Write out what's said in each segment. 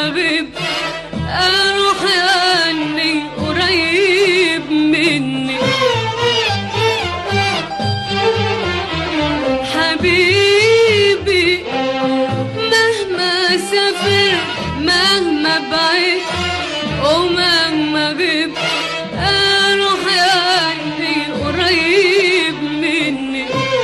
اغيب اروح عني قريب مني حبيبي مهما سافر مهما بعيد ومهما غيب اروح عني قريب مني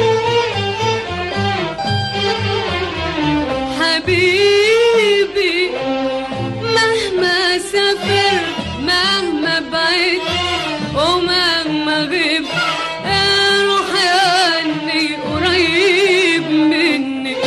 حبيبي مهما سافر مهما بعيد ومهما غيب اروح عني قريب مني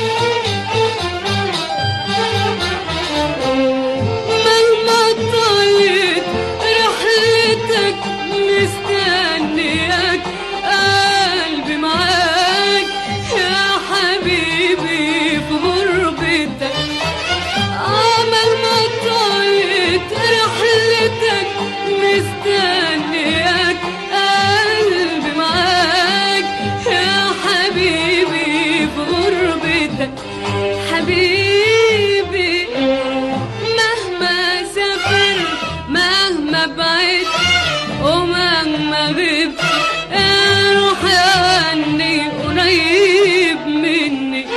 مهما طالت رحلتك مستنياك قلبي معاك يا حبيبي في غربتك آه مهما طالت رحلتك مستنياك قلبي معاك يا حبيبي في غربتك حبيبي مهما سافر مهما بعيد ومهما غيب اروح عني قريب مني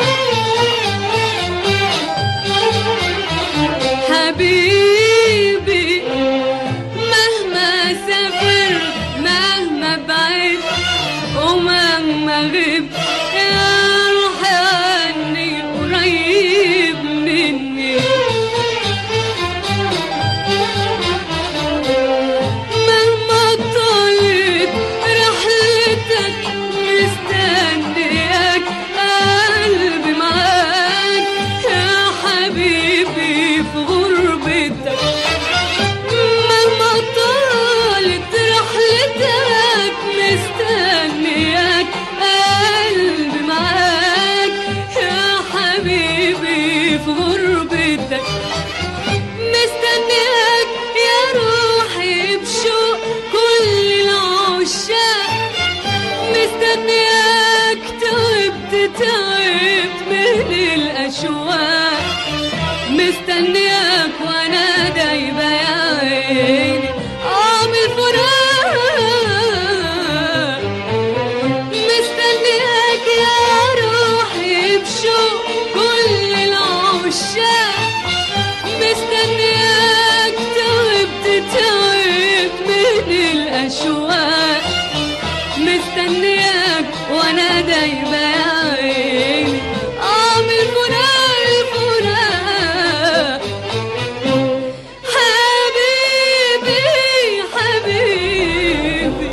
حبيبي مهما سافر مهما بعيد ومهما غيب اروح عني قريب مني مهما طالت رحلتك مستنياك قلبي معاك يا حبيبي في غربتك مهما طالت رحلتك مستنياك قلبي معاك يا حبيبي في غربتك مستنياك يا روحي بشوق كل العشاق مستنياك تعبت تعبت من الأشواق مستنياك وانا دايبة يا عيني عم الفراق مستنياك يا روحي بشوق كل العشاق مستنياك تعبت تعبت من الأشواق مستنياك وانا دايبة يا عيني اعمل فراق الفراق حبيبي حبيبي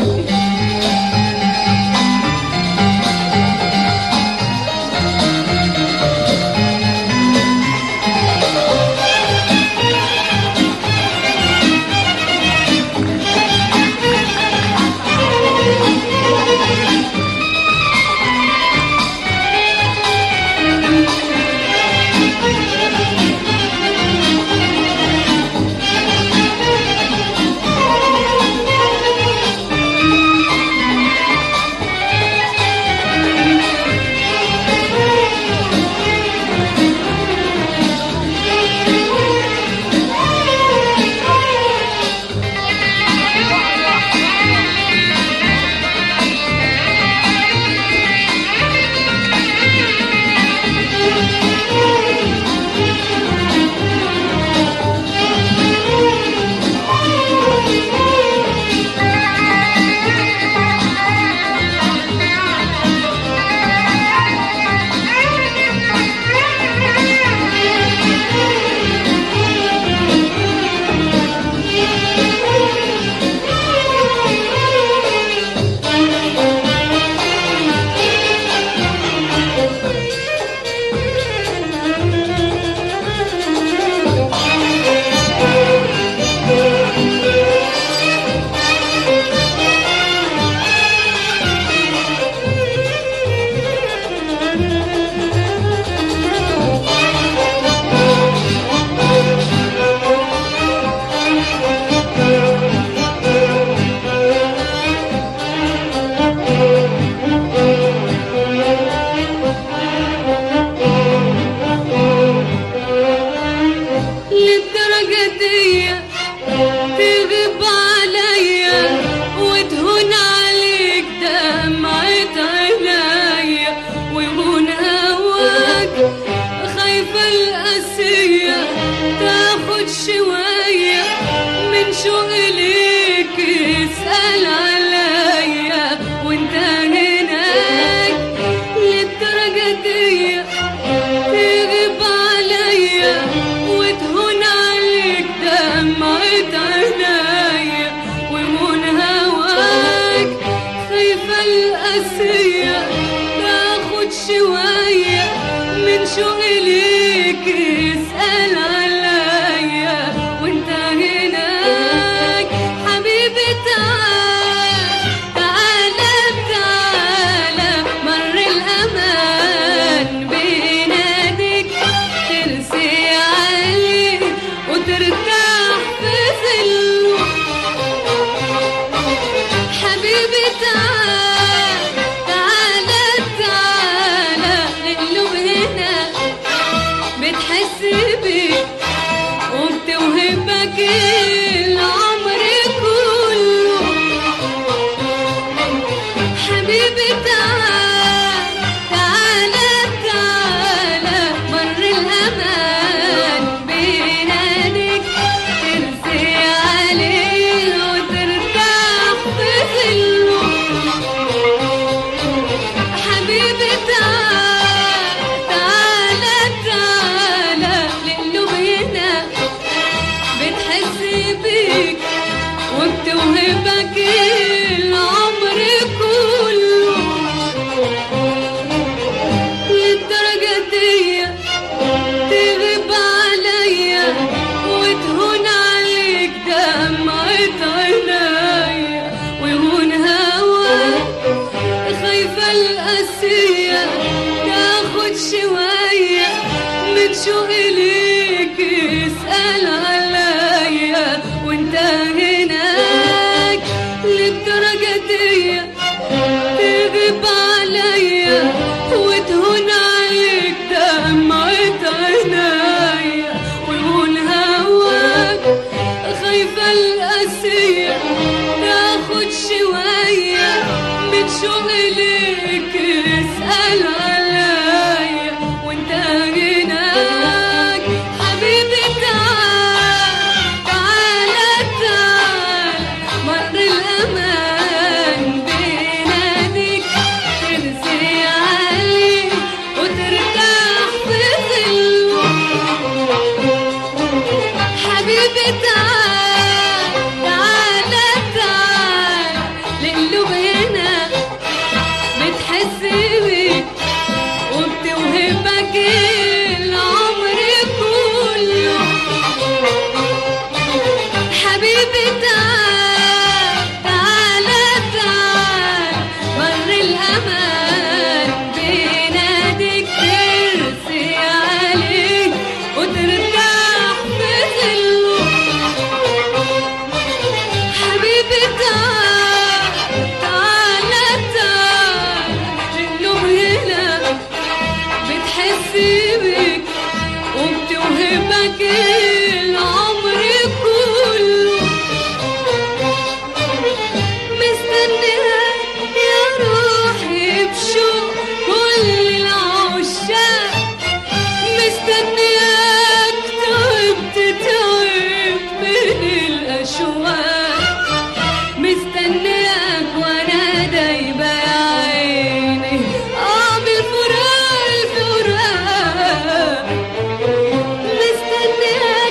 هواك خايفة القاسية تاخد شوية من شوق ليك اسأل عليا وانت هناك للدرجة دي تغيب عليا وتهون عليك دمعة عينيا ومن هواك خايفة القاسية تاخد شوية من شوق ليك اسأل عليا وانت هناك حبيبي تعال تعالى تعالى مر الأمان بيناديك ترسي عليه وترتاح في ظله حبيبي تعال تعالى تعالى لقلوب هنا بتحس بيك وبتوهبك العمر كله حبيبي تعال تعالى تعالى مر الأمان بيناديك ترسي عليه وترتاح في ظله حبيبي تعال تعالى تعالى لقلوب هنا بتحس بيك وبتوهبك العمر كله للدرجة دي تغيب عليا وتهون عليك دمعة عينيا ويهون هواك خايفة القاسية تاخد شوية من شوق ليك اسأل عليا وانت هناك للدرجة دي تغيب عليا وتهون عليك دمعة عينيا ويهون هواك خايفة القاسية تاخد شوية من شوق ليك اسأل عليا وانت هناك حبيبي تعال تعالى تعال مر الأمان بيناديك ترسي عليه وترتاح في ظله حبيبي تعال تعالى تعال لقلوب هنا بتحس بيك وبتوهبك العمر كله حبيبي تعال تعالى تعال مر الأمان بيناديك ترسي عليك وترتاح في ظله حبيبي تعال تعالى تعال لقلوب هنا بتحس بيك وبتوهبك العمر كله مستنيها يا روحي بشوق كل العشاق مستنياك تعبت تعبت من الأشواق مستنياك وانا دايبة يا عيني اه بالفراق الفراق مستنياك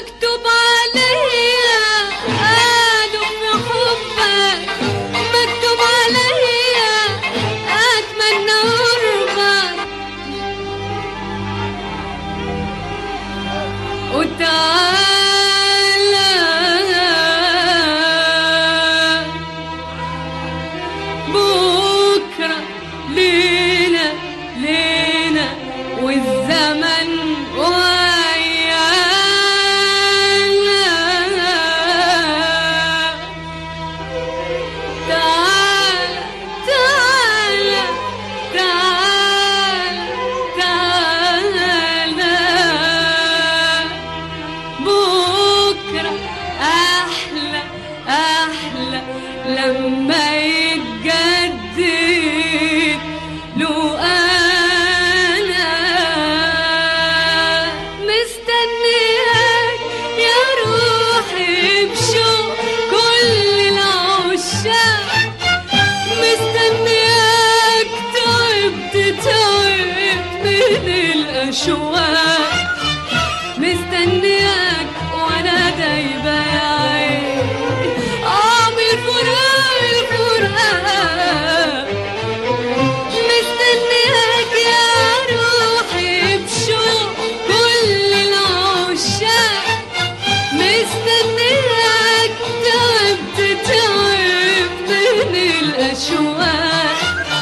مكتوب عليا ادم في حبك مكتوب عليا اتمنى قربك وتعالى بكرة ليلة ليلة والزمن ويانا تعالى تعالى تعالى تعالى بكرة أحلى أحلى لما يتجدد له أنا مستنياك يا روحي بشوق كل العشاق مستنياك تعبت تعبت من الأشواق مستنياك وانا دايبة يا عيني اعمل فراق الفراق مستنياك يا روحي بشوق كل العشاق مستنياك تعبت تعبت من الاشواق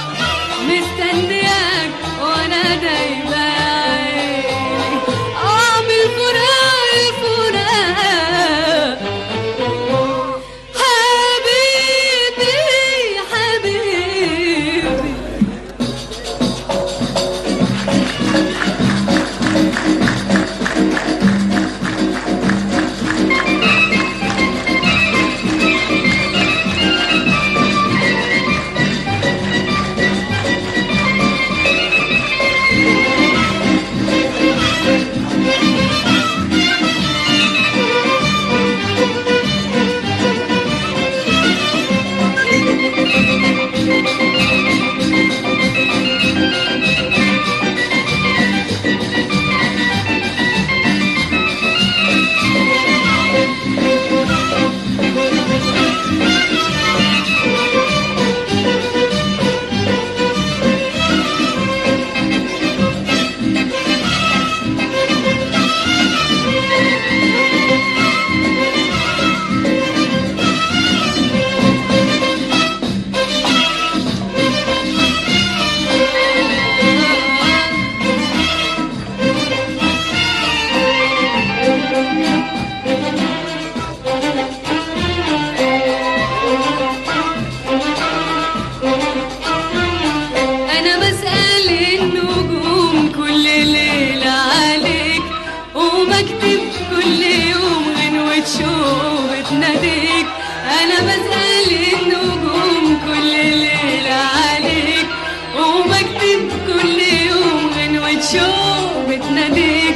مستنياك وانا دايما يا عيني اعمل فراق الفراق حبيبي حبيبي انا بسأل النجوم كل ليلة عليك وبكتب كل يوم غنوة شوق بتناديك انا بسأل النجوم كل ليلة عليك وبكتب كل يوم غنوة شوق بتناديك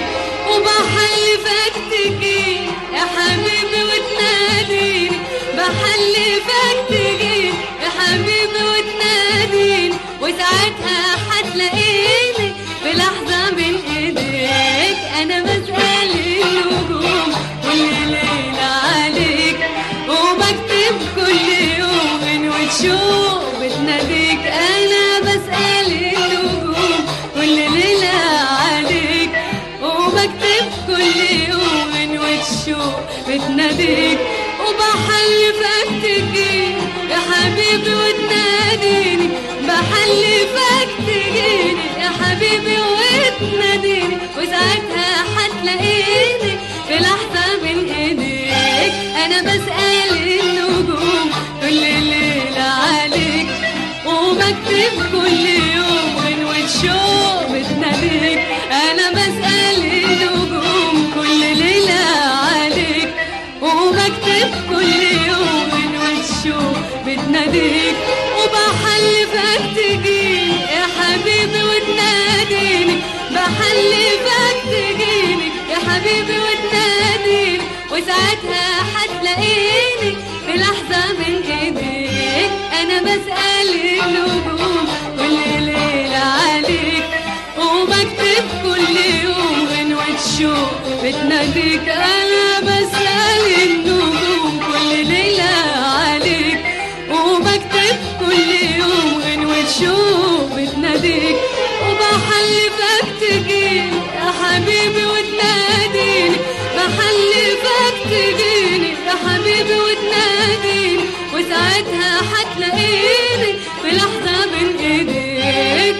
وبحلفك تجي يا حبيبي وتناديني بحلفك تجي يا حبيبي وتناديني وساعتها هتلاقيني في لحظة بين ايديك انا بسأل النجوم كل ليلة عليك وبكتب كل يوم غنوة شوق بتناديك انا بسأل النجوم كل ليلة عليك وبكتب كل يوم غنوة شوق بتناديك وبحلفك تجي يا حبيبي وتناديني بحلفك تجيني يا حبيبي وتناديني وساعتها هتلاقيني في لحظة بين ايديك انا بسأل النجوم كل ليلة عليك وبكتب كل يوم غنوة شوق بتناديك انا بسأل النجوم كل ليلة عليك وبكتب كل يوم غنوة شوق بتناديك وبحلفك تجيني يا حبيبي وتناديني بحلفك تجيني يا حبيبي وتناديني وساعتها هتلاقيني في لحظة من ايديك انا بسأل النجوم كل ليلة عليك وبكتب كل يوم غنوة شوق بتناديك انا بسأل النجوم كل ليلة عليك وبكتب كل يوم غنوة شوق بتناديك وبحلفك تجيني يا حبيبي وتناديني بحلفك تجيني يا حبيبي وتناديني وساعتها هتلاقيني في لحظة بين ايديك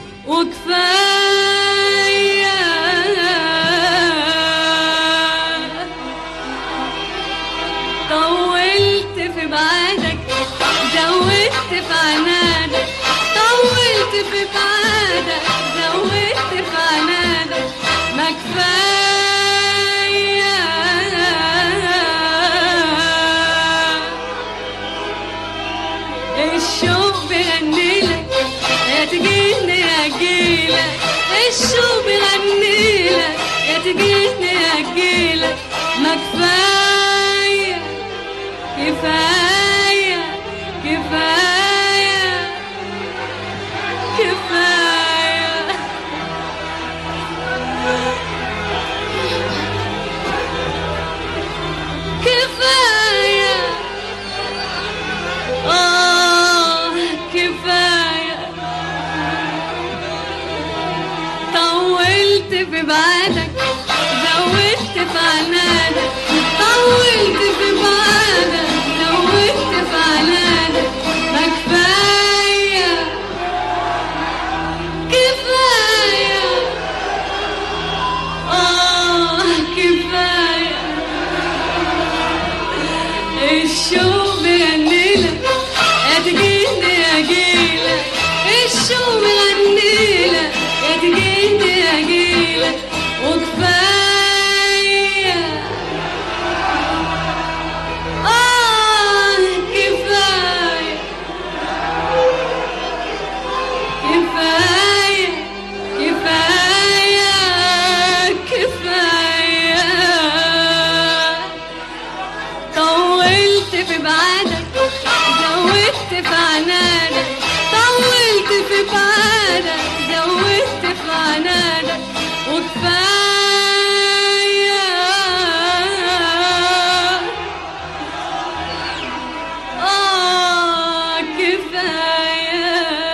وكفاية طولت في بعادك زودت في عنادك طولت في بعادك زودت في عنادك ما كفاية الشوق بيغنيلك يا تجيني اجيلك الشوق بيغنيلك يا تجيني اجيلك ما كفايه كفايه كفايه كفايه كفايه آه كفاية طولت في بعدك زودت في عنادك طولت في بعدك زودت في عنادك ما كفاية كفاية آه كفاية الشوق بيغنيلك يا تجيني اجيلك الشوق بيغنيلك يا تجيني اجيلك وكفايه اه كفايه كفايه كفايه كفايه طولت في بعدك زودت في عنادك طولت في بعدك زودت في عنادك وكفاية آه كفاية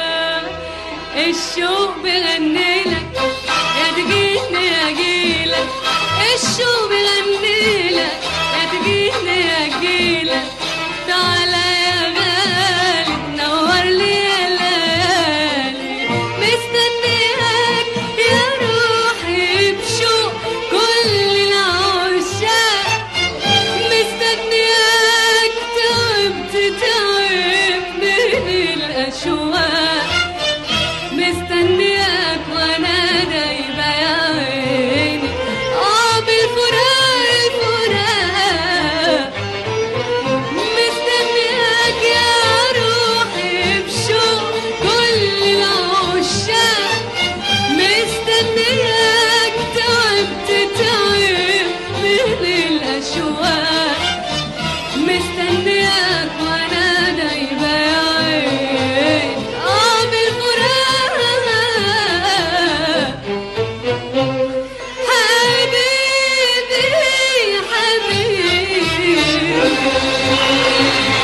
الشوق بغنيلك يا تجيني اجيلك الشوق بغنيلك يا تجيني اجيلك تعالى يا غالي نور لي يا ليالي مستنياك يا روحي بشوق كل العشاق مستنياك تعبت تعب من الاشواق مستنياك وانا دايبه يا عيني اه بالفراق الفراق مستنياك يا روحي بشوق كل العشاق مستنياك تعبت تعب من الاشواق مستنياك وانا دايبه يا عين اه بالفراق حبيبي حبيبي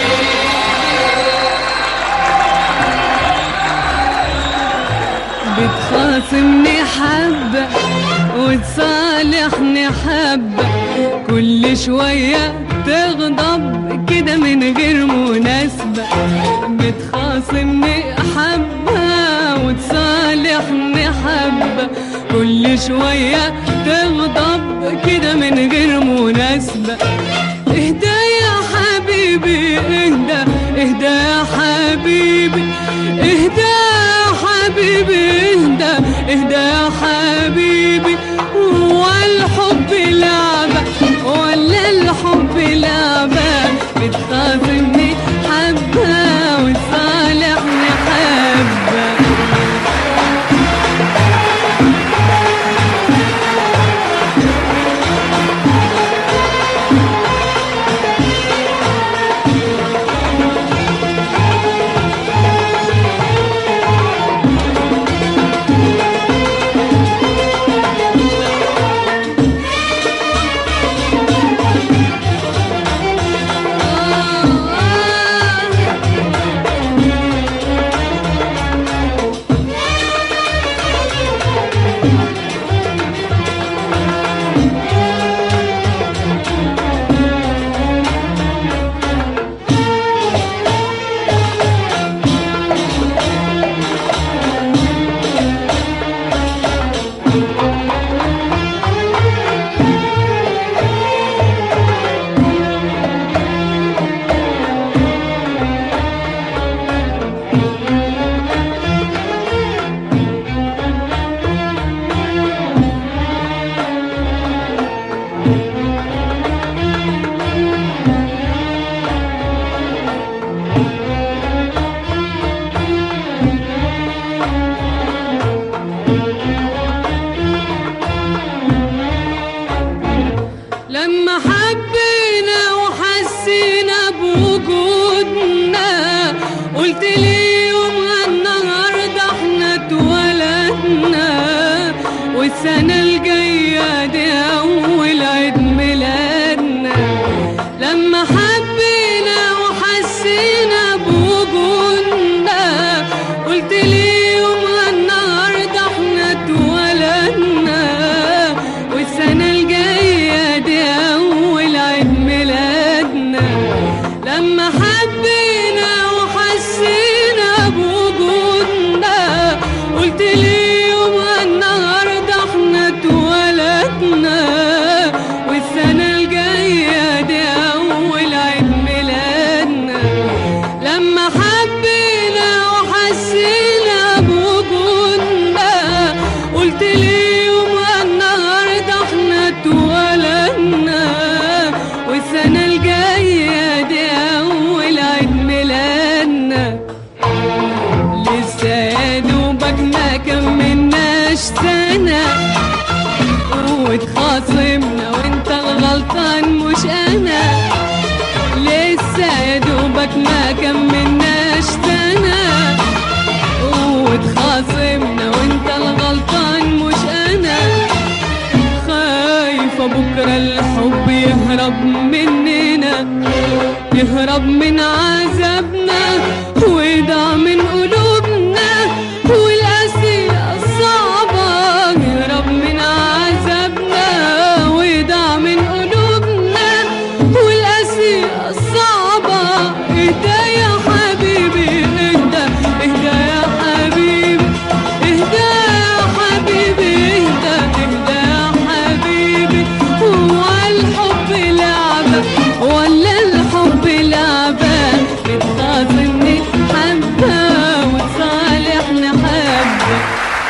بتخاصمني حبة وتصالحني حبة كل شوية تغضب كده من غير مناسبة بتخاصمني حبة وتصالحني حبة كل شوية تغضب كده من غير مناسبة اهدى يا حبيبي اهدى اهدى يا حبيبي اهدى يا حبيبي اهدى اهدى يا حبيبي والحب لعبة ولا الحب لعبة بتخاصمني حبة وتصالحني حبة حبينا وحسينا بوجودنا قلت لي يومها النهارده احنا اتولدنا والسنة الجاية دي أول عيد ميلادنا لما حبينا وحسينا بوجودنا قلت لي يومها النهارده احنا اتولدنا والسنة الجاية دي أول عيد ميلادنا لما حبينا وحسينا بوجودنا قلت لي يومها النهارده احنا اتولدنا والسنة الجاية دي أول عيد ميلادنا لما حبينا وحسينا بوجودنا قلت لي يومها النهارده احنا اتولدنا والسنة الجاية دي أول عيد ميلادنا لسه يا دوبك ما كملناش سنة واتخاصمنا وانت الغلطان مش انا لسه يا دوبك ما كملناش سنة واتخاصمنا وانت الغلطان مش انا خايفة بكرة الحب يهرب مننا يهرب من عذابنا ويضع من قلوبنا والأسئلة الصعبة يهرب من عذابنا ويضع من قلوبنا والأسئلة الصعبة اهدى يا حبيبي اهدى اهدى يا حبيبي اهدى يا حبيبي اهدى اهدى يا حبيبي هو الحب لعبة ولا الحب لعبة بتخاصمني حبة وتصالحني حبة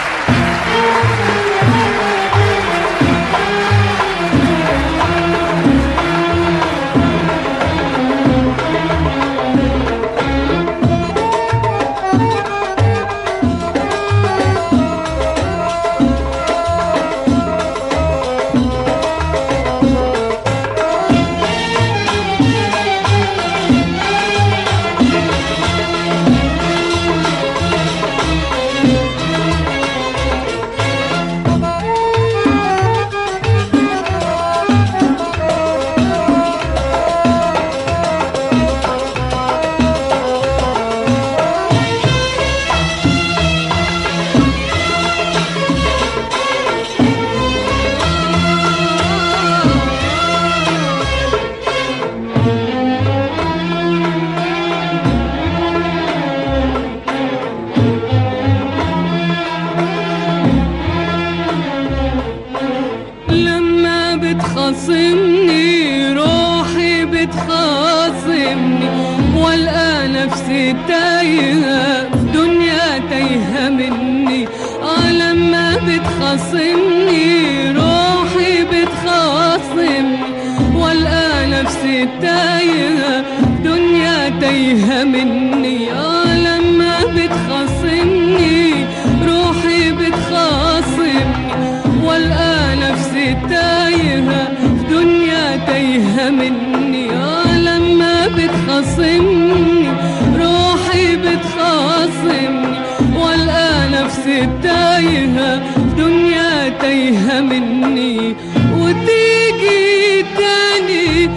لما بتخاصمني روحي بتخاصمني والقى نفسي تايهة في دنيا تايهة مني اه لما بتخاصمني روحي بتخاصمني والقى نفسي تايهة في دنيا تايهة مني اه لما بتخاصمني روحي بتخاصمني والقى نفسي تايهة في دنيا تايهة مني اه لما بتخاصمني روحي بتخاصمني والقى نفسي تايهة في دنيا تايهة مني وتيجي تاني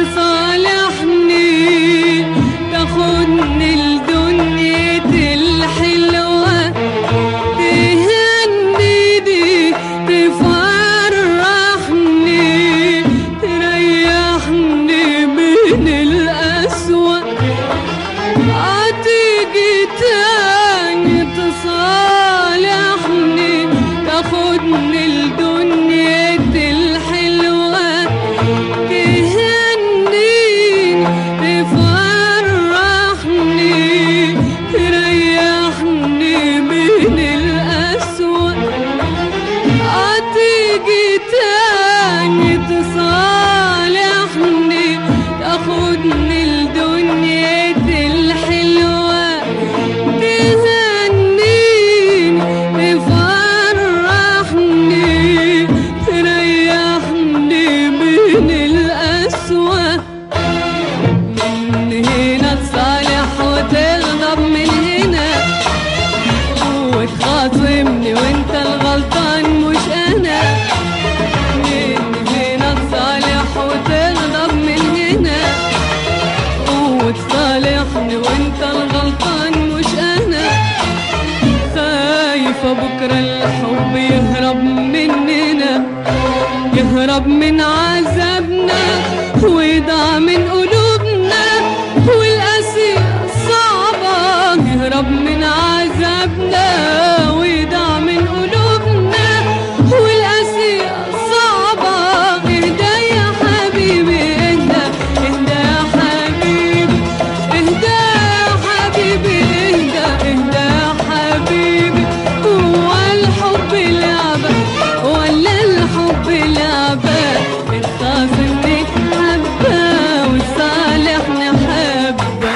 تصالحني تاخدني لدنيتي الحلوة تهنيني تفرحني تريحني من الأسوأ هتيجي تاني تصالحني تاخدني لدنيا بكرة الحب يهرب مننا يهرب من عذابنا ويضاع من قلوبنا والقاسية صعبة يهرب من عذابنا ويضاع من قلوبنا والقاسية صعبة اهدى يا حبيبي اهدى اهدى يا حبيبي اهدى يا حبيبي اهدى اهدى يا حبيبي هو الحب لعبة ولا الحب لعبة الصافي حبة والصالح نحبه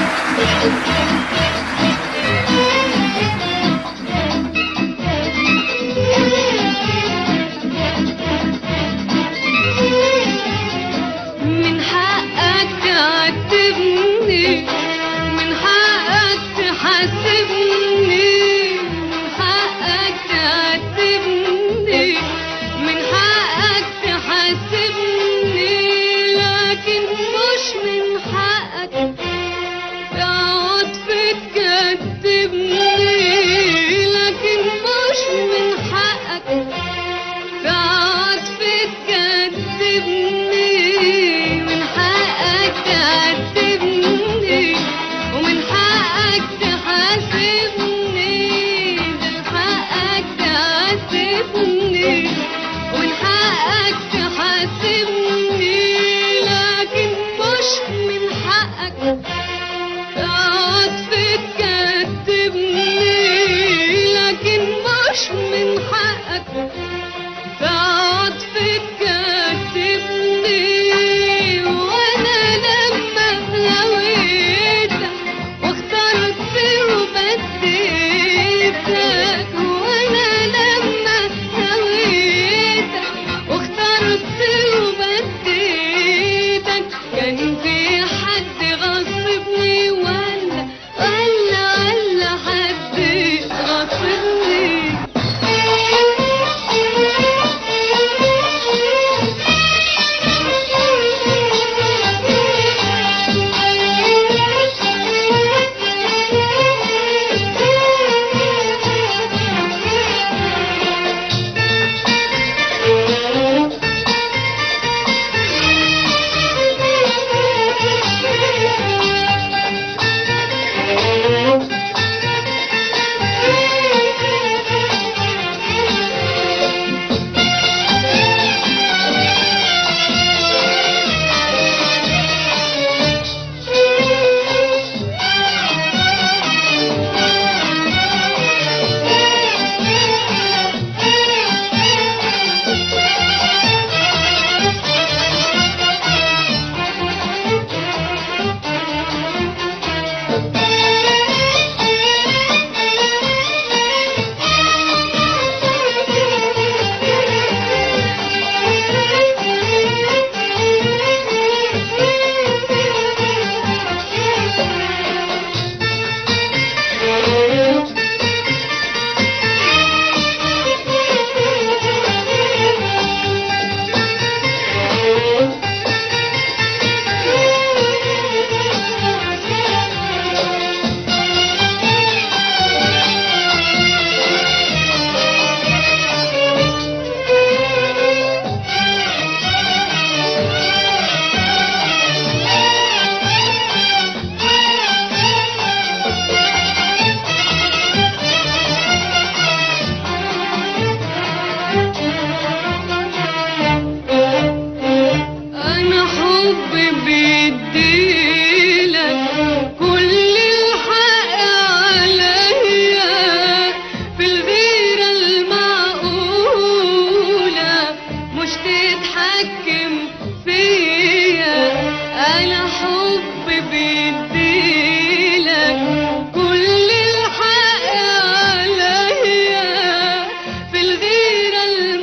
من حقك تعاتبني من حقك تحاسبني من حقك تعاتبني من حقك تحاسبني لكن مش من حقك تقعد في تكذبني لكن مش من حقك تقعد في تكذبني من حقك تعذبني ومن حقك تحاسبني من حقك تعذبني ومن حقك تحاسبني لكن مش من حقك تقعد في تكذبني لكن مش من حقك تقعد في تكذبني وانا لما هويتك واخترت وبديتك وانا لما هويتك واخترت وبديتك كان في حد غصبني ولا ولا ولا حد غصبني أنا حبي بيديلك كل الحق عليا في الغيرة المعقولة مش تتحكم فيا أنا حبي بيديلك كل الحق عليا في الغيرة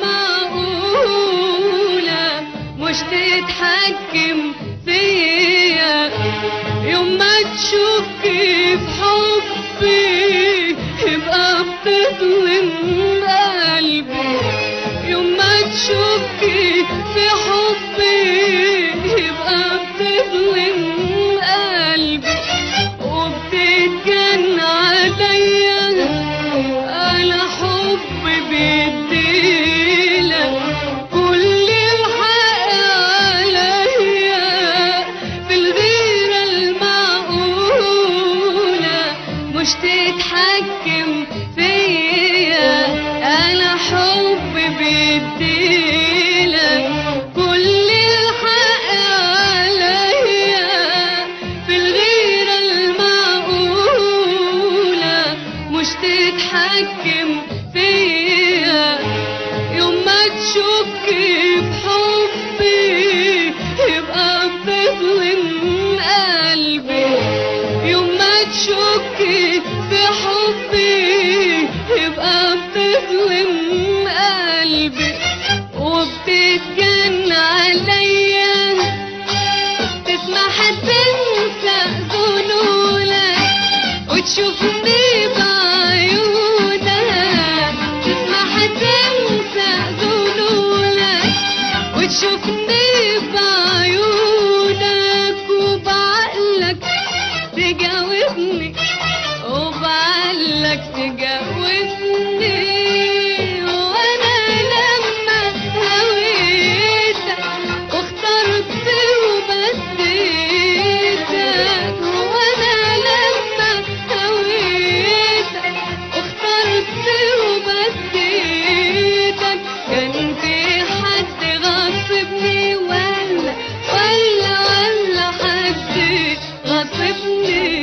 المعقولة مش تتحكم فيا يوم ما تشكي في حبي يبقى بتظلم قلبي يوم ما تشكي في حبي يبقى بتظلم قلبي وبتتجن عليا انا حب يبقى بتظلم قلبي يوم ما تشكي في حبي يبقى بتظلم قلبي وبتتجن عليا تسمح تنسى ذنولك وتشوفني بعيونك تسمح تنسى ذنولك وتشوفني بعيونك وبعقلك تجاوبني وبعقلك تجاوبني وانا لما هويتك واخترت وبديتك وانا لما هويتك واخترت وبديتك كان في حد غصبني ولا ولا ولا حد غصبني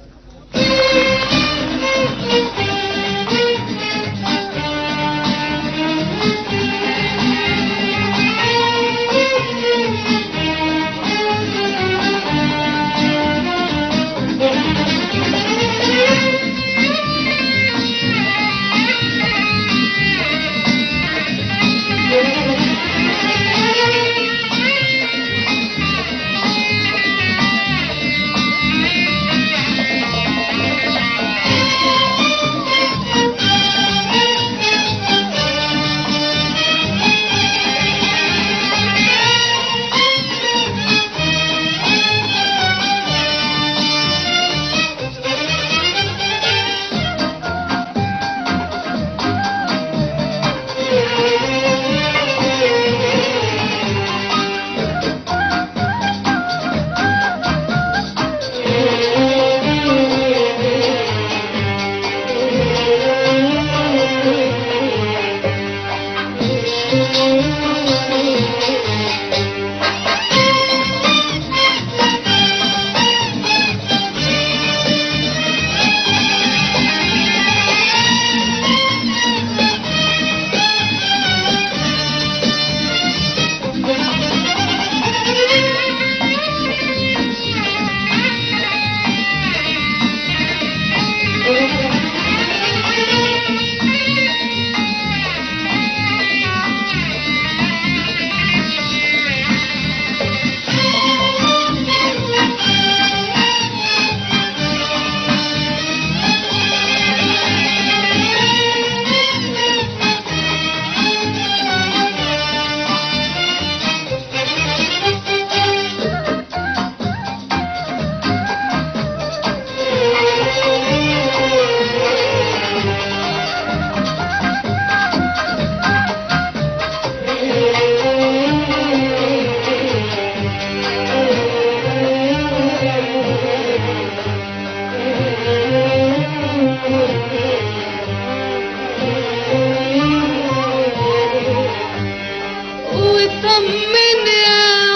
وطمن يا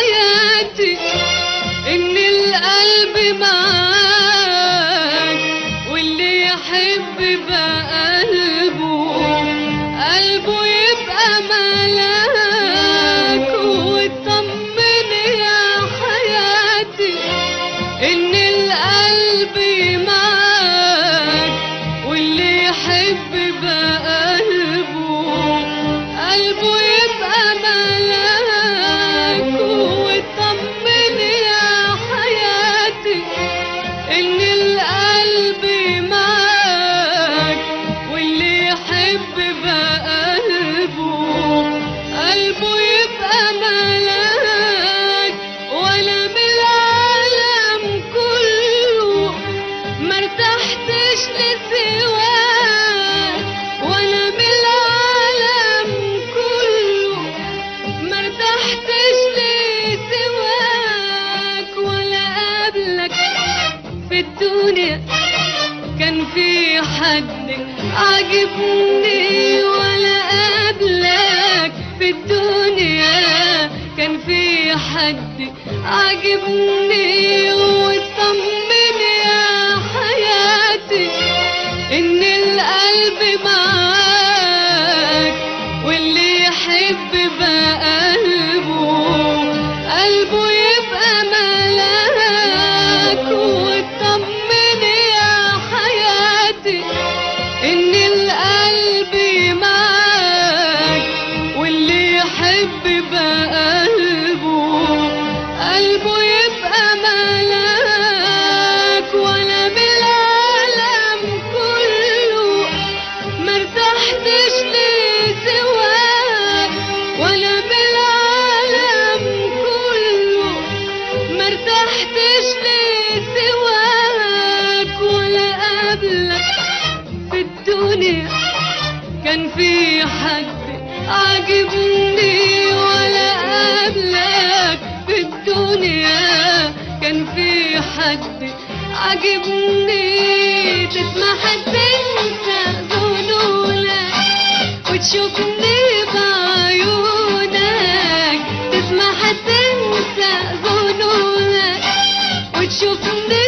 حياتي ان القلب معاك واللي يحب بقلبه قلبه يبقى ملاك وطمن يا حياتي ان القلب معاك واللي يحب بقلبه قلبه يبقى ملاك وطمن يا حياتي ان القلب معاك واللي يحب بقلبه قلبه يبقى ملاك ولا من العالم كله مرتحتش لسواك ولا من العالم كله مرتحتش لسواك ولا قبلك في الدنيا كان في حد عاجبني ولا قبلك في الدنيا كان في حد عاجبني واطمن يا حياتي ان القلب معاك واللي يحب بقلبه قلبه يبقى كان في حد عاجبني ولا قبلك في الدنيا كان في حد عاجبني تسمح تنسى ظنونك وتشوفني بعيونك تسمح تنسى ظنونك وتشوفني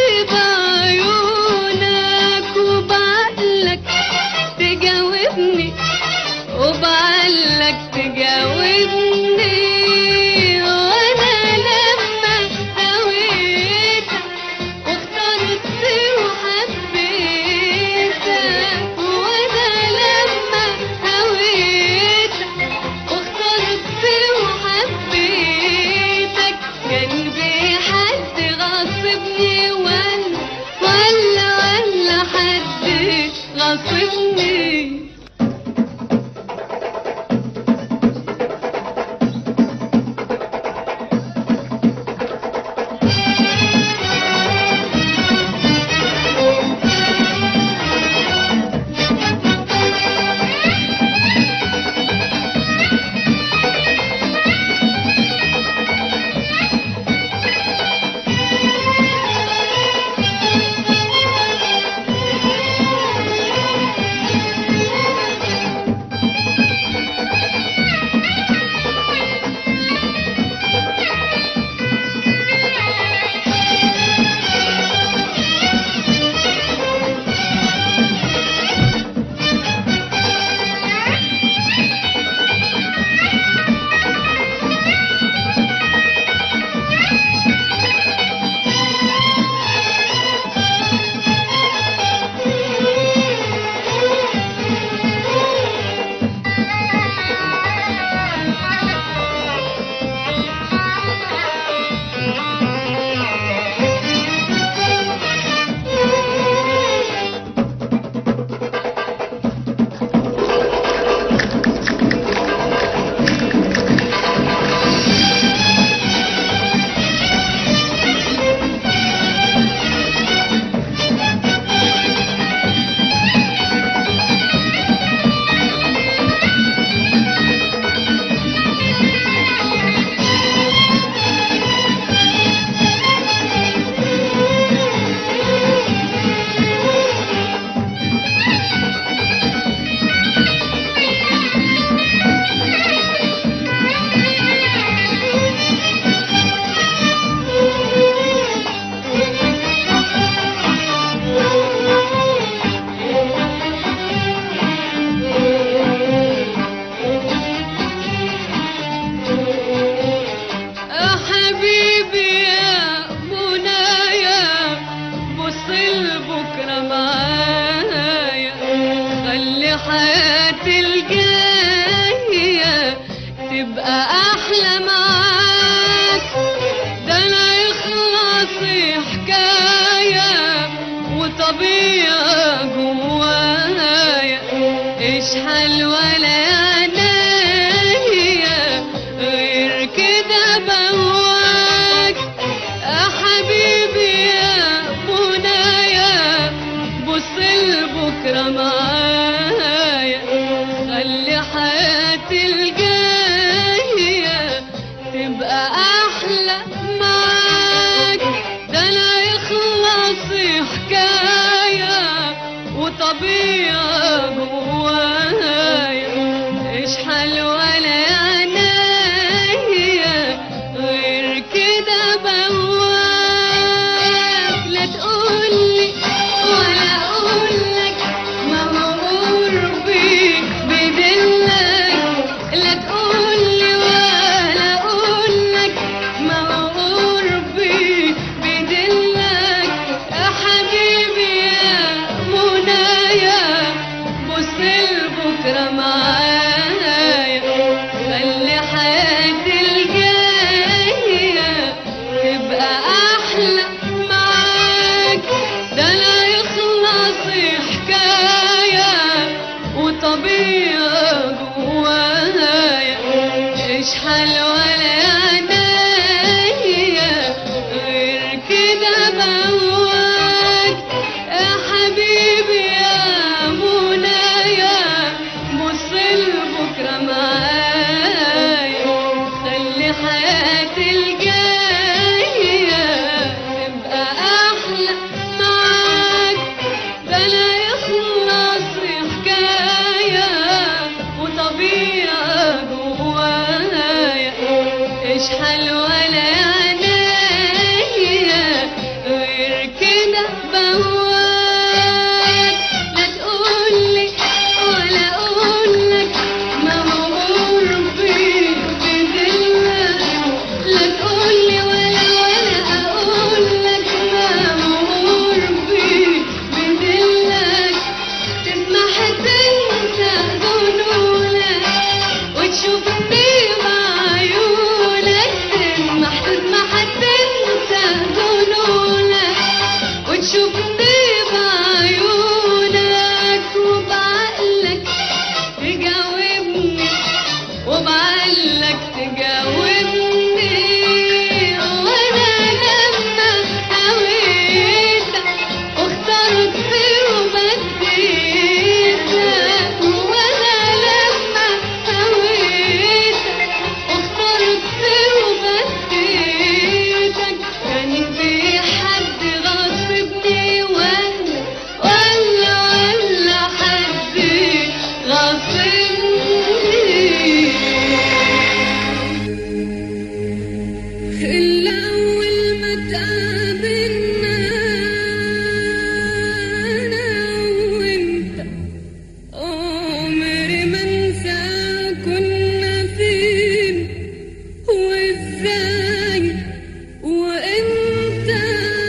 بعيونك وبعقلك تجاوبني وبعقلك تجاوبني وانا لما هويتك واخترت وحبيتك وانا لما هويتك واخترت وحبيتك كان في حد غصبني ولا ولا ولا حد غصبني يا حبيبي يا منايا بص لبكره معايا خلي حياتي الجايه تبقى احلى معاك ده انا يخلصي حكايه وطبيعه جوايا اشحال ولا عينيا غير كده بواك يا حبيبي يا منايا بص لبكره معايا خلي حياتي الجايه تقابلنا أنا وأنت عمري ما انسى كنا فين وازاي وامتى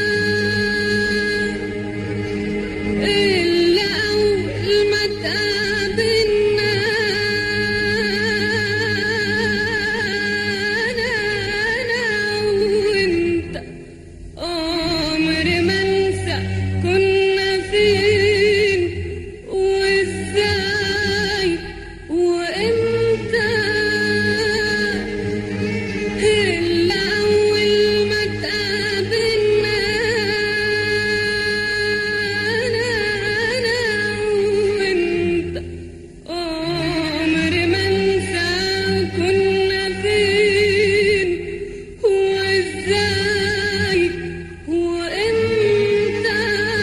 الا اول ما تقابلنا انا انا وانت عمري ما انسى كنا فين وازاي وامتى الا اول ما تقابلنا انا انا وانت عمري ما انسى كنا فين وازاي وامتى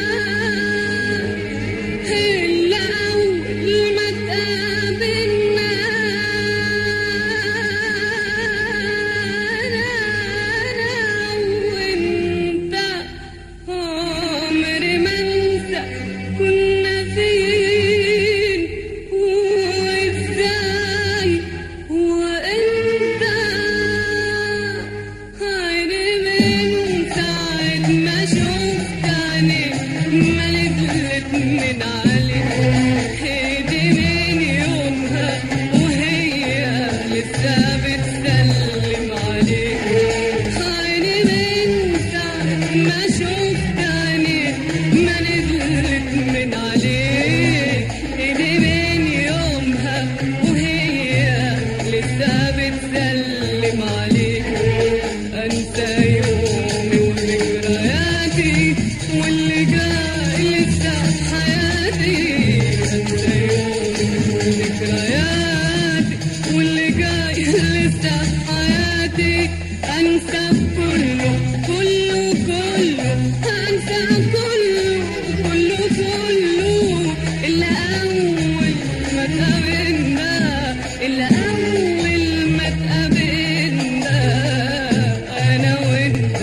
الا اول ما تقابلنا انا انا وانت عمري ما انسى كنا فين وازاي وامتى عيني من ساعة ما شفت عينيك ملت من عليك ايدي من يومها وهي لسه بتسلم عليك عيني من ساعة ما شفت عينيك ملت من عليك ايدي من يومها وهي لسه بتسلم عليك انسى يومي وذكرياتي واللي جاي لسه حياتي انسى يومي وذكرياتي واللي جاي لسه حياتي انسى كله كله كله انسى كله كله كله الا اول ما تقابلنا الا اول ما تقابلنا انا وانت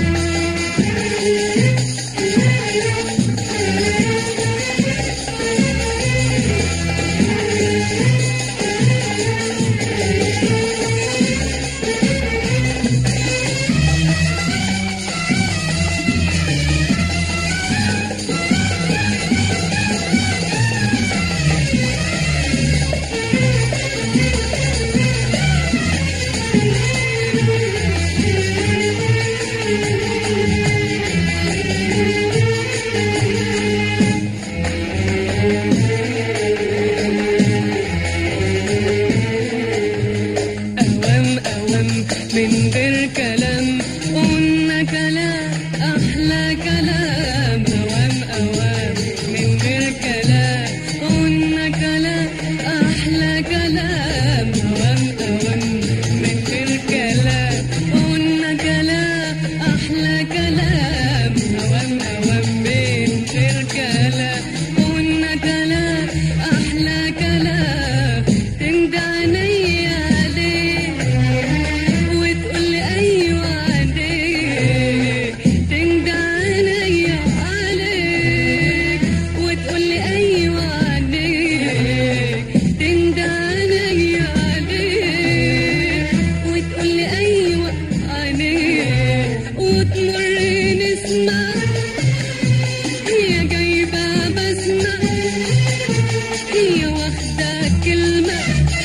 أوام أوام من غير كلام قلنا كلام أحلى كلام أوام أوام من غير كلام قلنا كلام أحلى كلام أوام أوام من غير كلام قلنا كلام أحلى كلام أوام أوام من غير كلام قلنا كلام أحلى كلام تندعني عليك وتقول لي ايوه عليك تندعني عليك وتقول لي ايوه عليك تندعني عليك وتقول لي ايوه عليك وتمر نسمع هي جايبه بسمع هي واخده كلمه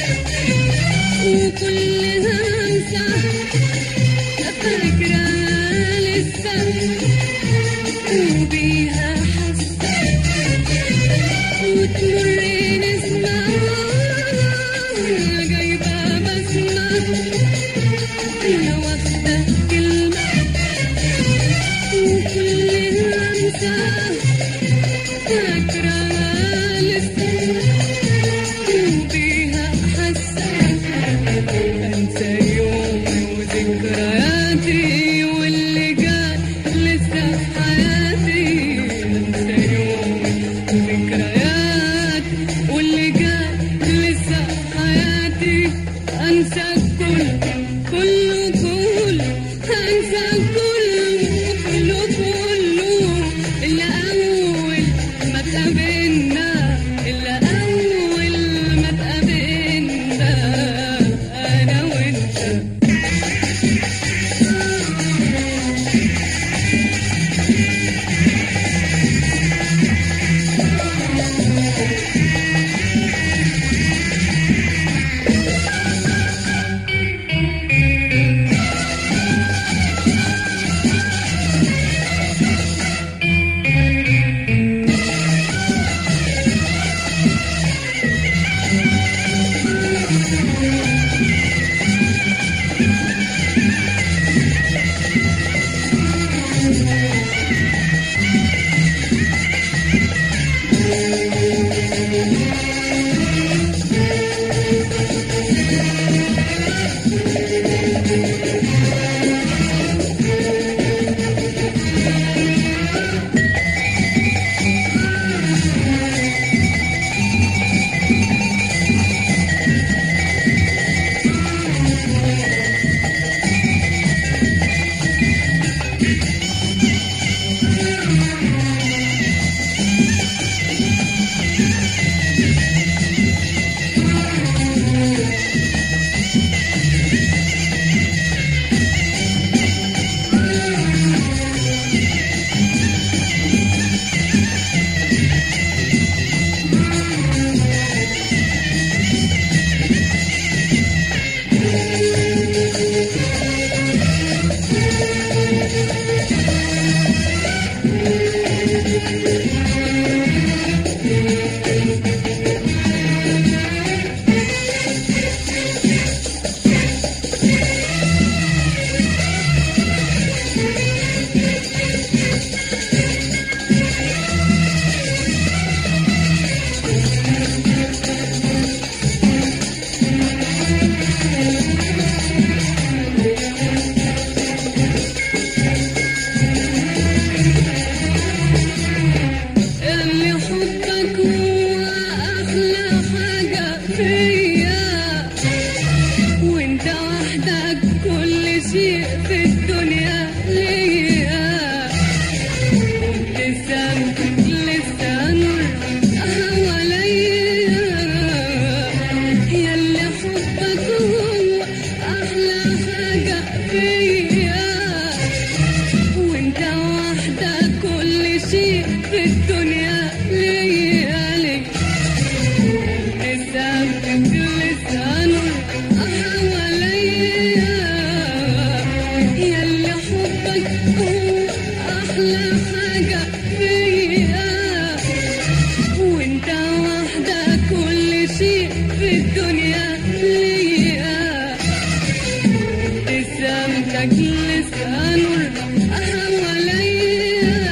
وكل همسة فاكرة لسه وبيها حاسة وتمر نسمع جايبة بسمة هي واخدة كلمة وكل اللي حبك هو أحلى حاجة فيا وانت وحدك كل شيء في الدنيا ليا ابتسامتك لسه نور حواليا ياللي حبك هو أحلى حاجة فيا وانت وحدك كل شيء في الدنيا ليا ليك ابتسامتك لسه نور حواليا ياللي حبك هو احلى حاجة فيا وانت وحدك كل شيء في الدنيا ليا ابتسامتك لسه نور حواليا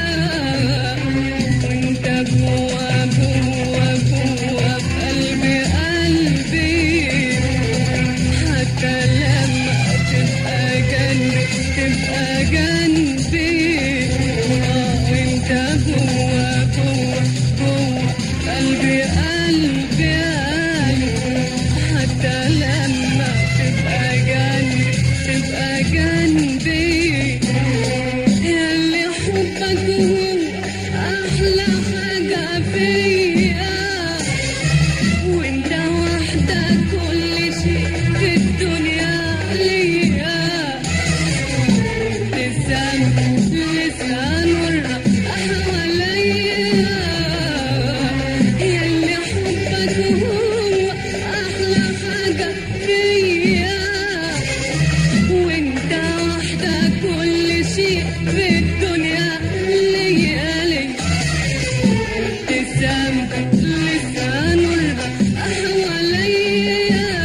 وانت جوا جوا جوا في قلبي قلبي حتى لما تبقى جنبي تبقى جنبي اه وانت جوا جوا جوا في قلبي قلبي قلبي حتى لما تبقى جنبي تبقى جنبي ياللي حبك هو أحلى حاجة فيا وانت وحدك كل شيء في الدنيا ليا ابتسامتك لسه نور حواليا ياللي حبك هو أحلى حاجة فيا وانت وحدك كل شيء في الدنيا ليا ليا ابتسامتك لسه نور حواليا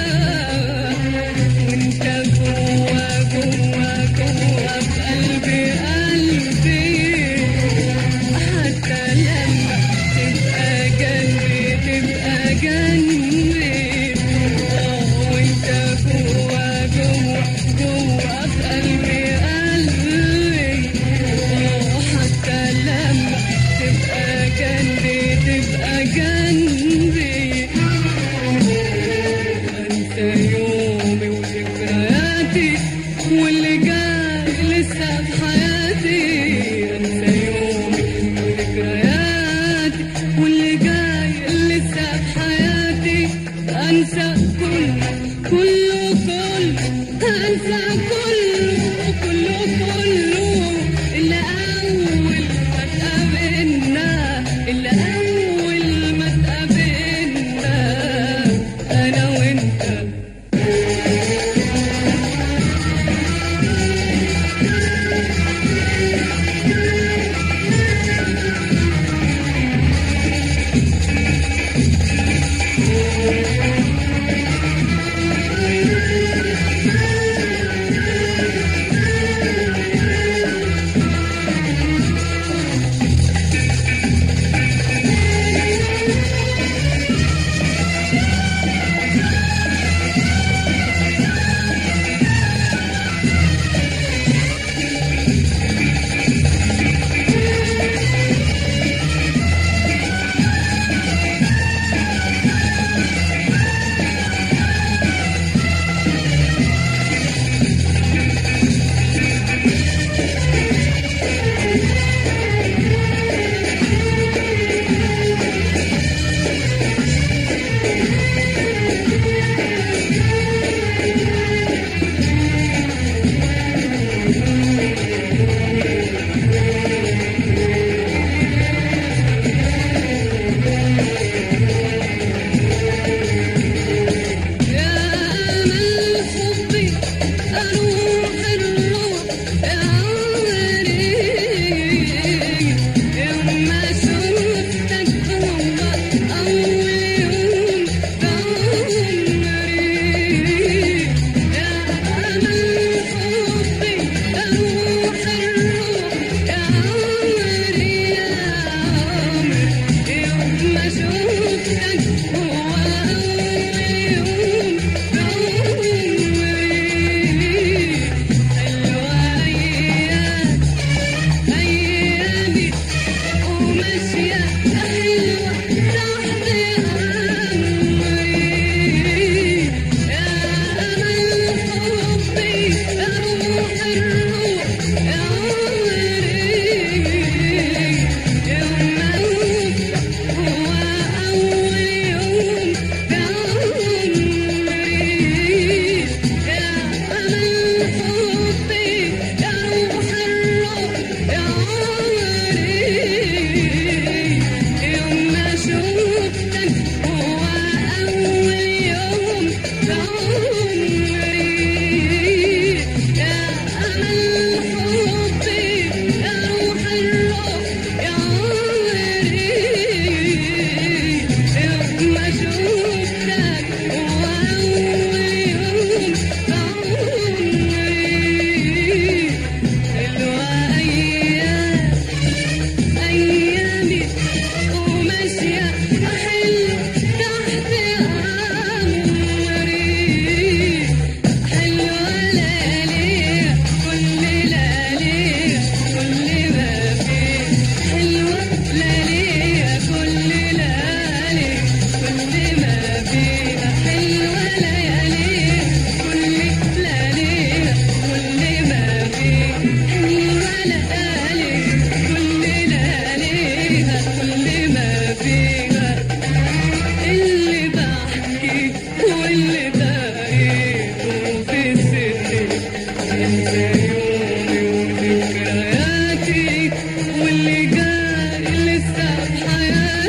وانت جوا جوا جوا في قلبي قلبي حتى لما تبقى جنبي تبقى جنبي اه وانت جوا جوا جوا في قلبي قلبي اه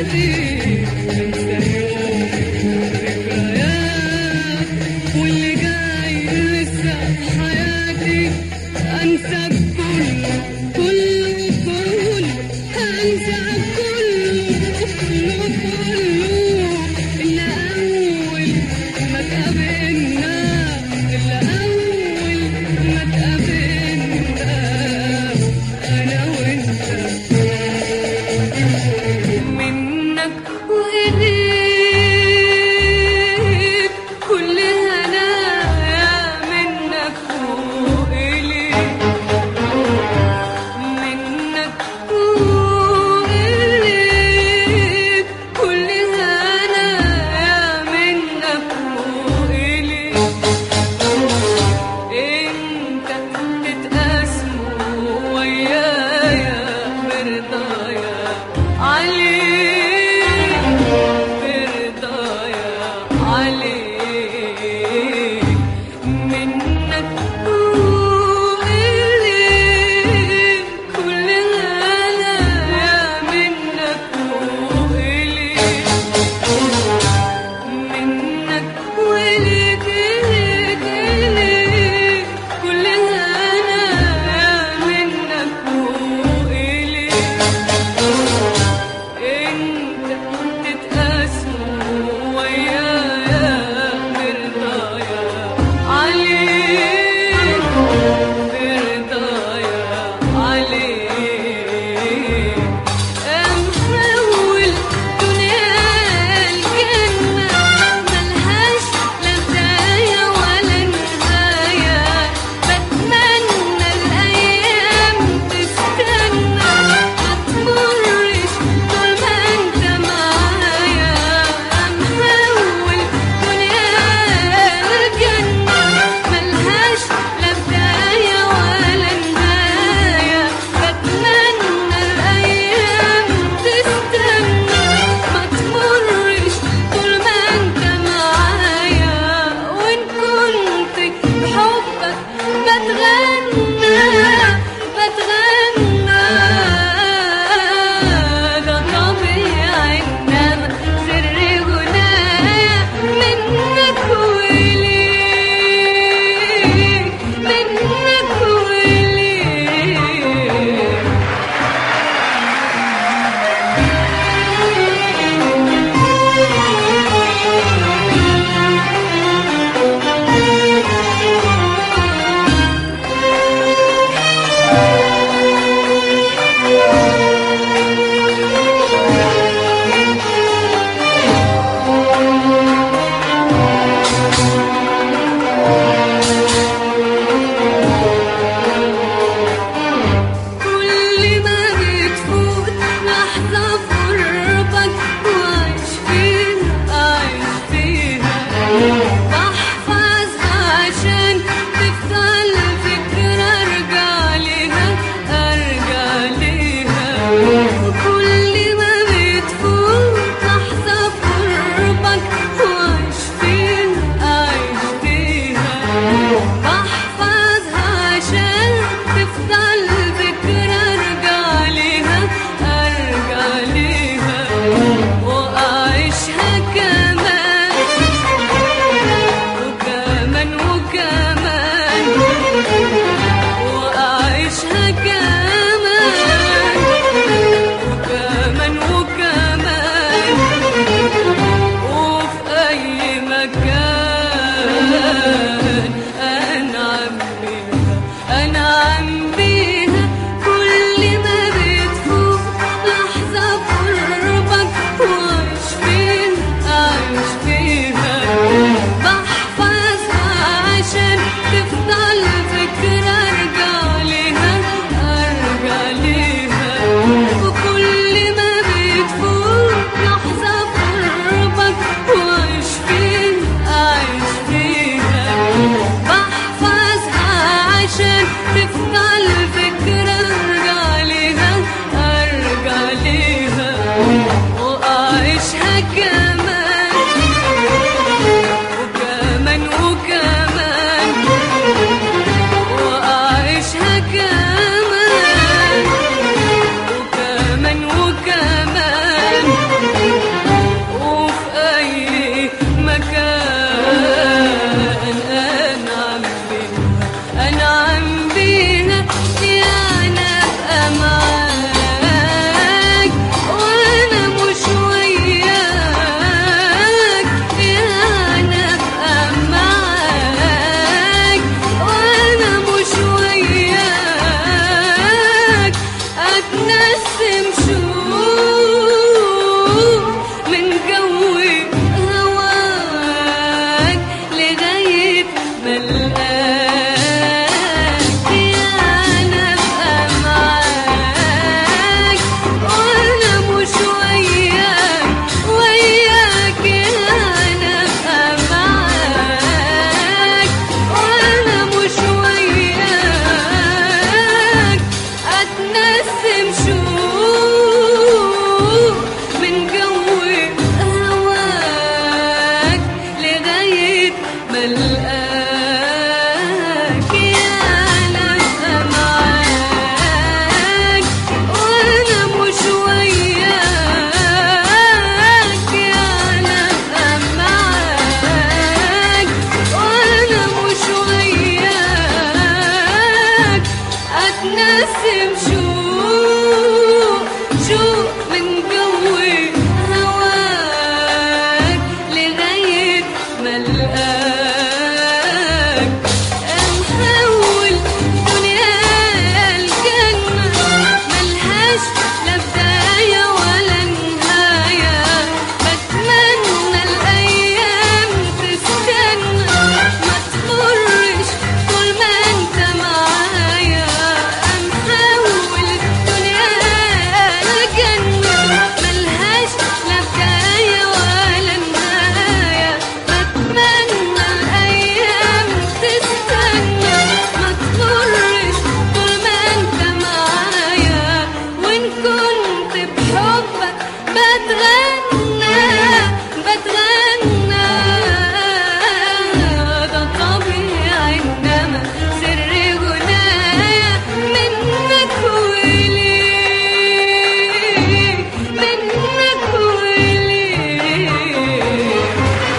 حياتي انسى يوم ذكريات واللي جاي لسه في حياتي انسى كله كله كله انسى كله كله كله الا اول ما تقابلنا الا اول ما تقابلنا انا وانت منك أتنسم شوق من جو هواك لغاية ما ألقاك يا لفة معاك وأنا مش وياك يا لفة معاك وأنا مش وياك أتنسم شوق شوق من جوي هواك لغاية ما ألقاك نحول دنيا الجنة ملهاش لا بداية ولا نهاية بتمنى الأيام تستنى ما تمرش طول ما انت معايا نحول الدنيا لجنة ملهاش لا بداية ولا نهاية بتمنى الأيام تستنى ما تمرش طول ما انت معايا وإن كنت بحبك بتغنى بتغنى ده طبيعي إنما سر غنايا منك وليك منك وليك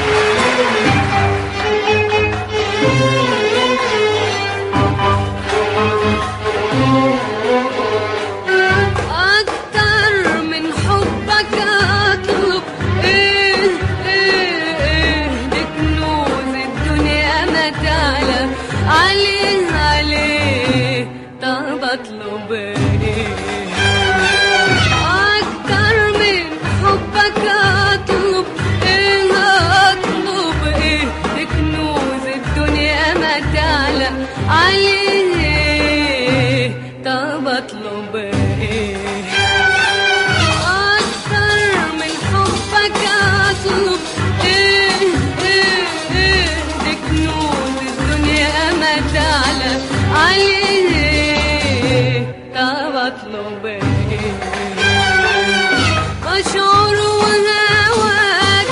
أكتر من حبك أطلب إيه إيه إيه دي كنوز الدنيا ما تعلى عليه عليه طب أطلب إيه أكتر من حبك أطلب إيه أطلب إيه دي كنوز الدنيا ما تعلى عليه طب أطلب إيه أكتر من حبك أطلب إيه إيه إيه دي كنوز الدنيا ما تعلى عليه طب أطلب إيه أشعر وهواك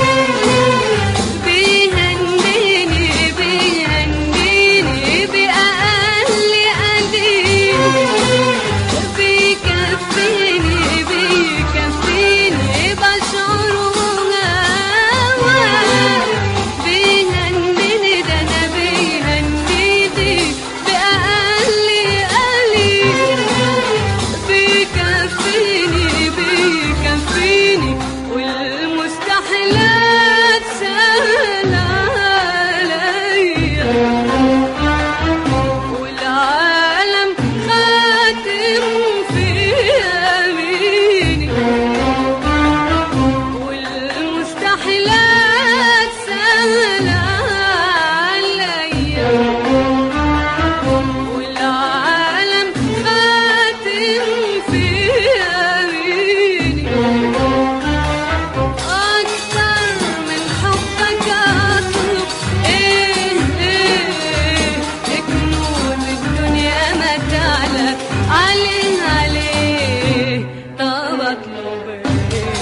بيهنيني بيهنيني بأقل قليل بيكفيني بيكفيني بشعر وهواك بيهنيني ده أنا بيهنيني بأقل قليل بيكفيني بيكفيني والمستحيلات سهلة عليا والعالم خاتم في يميني والمستحيلات سهلة عليا والعالم خاتم في يميني أكتر من حبك أطلب إيه إيه إيه كنوز الدنيا ما تعلى عليه عليه طب أطلب إيه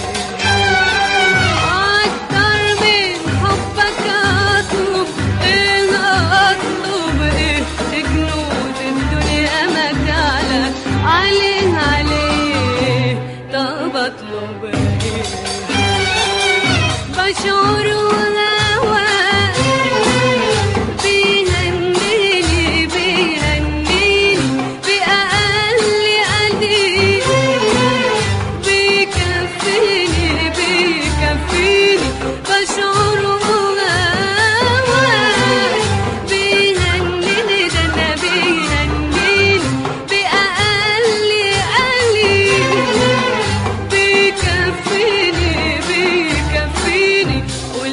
أكتر من حبك أطلب إيه أطلب إيه كنوز الدنيا ما تعلى عليه عليه طب أطلب إيه بشعر وهواك بيهنيني بيهنيني بأقل قليل بيكفيني بيكفيني بشعر وهواك بيهنيني ده أنا بيهنيني بأقل قليل بيكفيني بيكفيني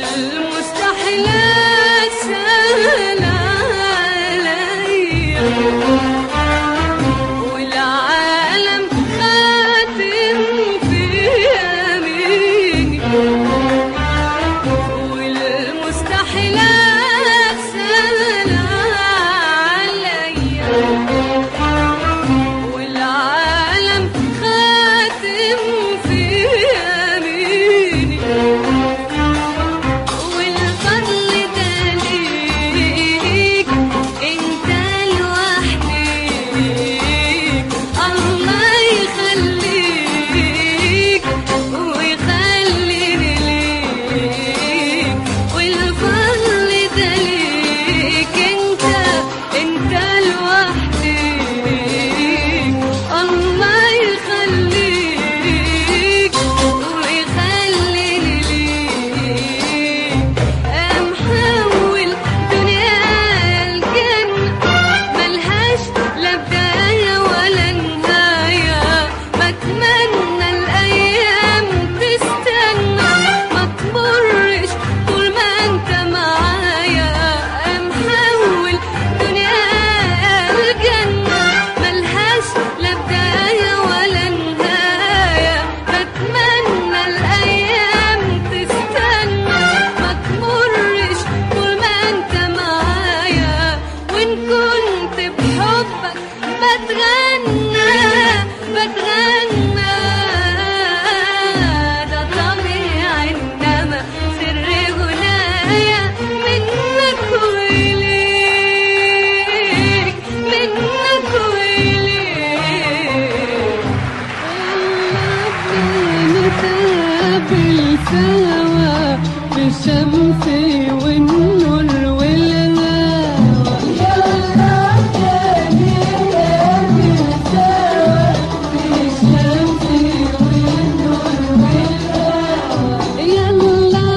سوا في الشمس والنور والهوى يلا تاني نتقابل سوا في الشمس والنور والهوى يلا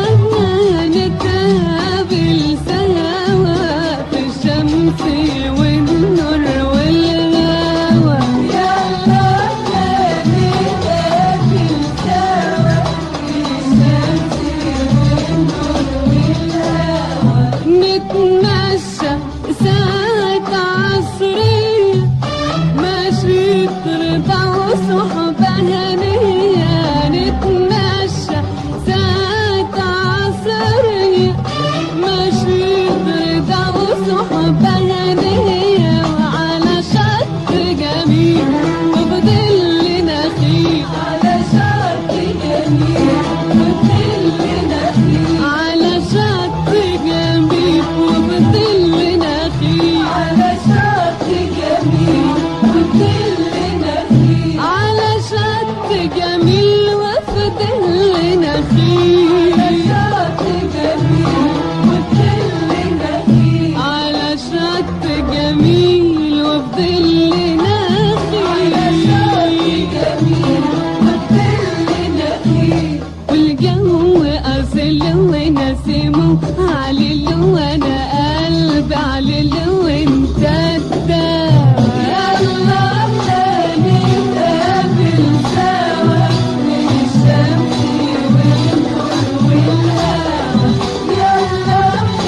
نتقابل سوا في الشمس والنور والهوى يلا نتقابل سوا في الشمس نتمشى ساعة عصرية ماشي رضا وصحبة هنية نتمشى ساعة عصرية ماشي رضا وصحبة هنية وعلى شط جميل وبظل نخيل على شط جميل وبظل نخيل على شط جميل وبظل نخيل على شط جميل وبظل نخيل على شط جميل وبظل نخيل على شط جميل وبظل نخيل والجو أصل ونسيمه علل وانا قلبي علل وانت الدواء يلا نتقابل سوا من الشمس والنور والهوى يلا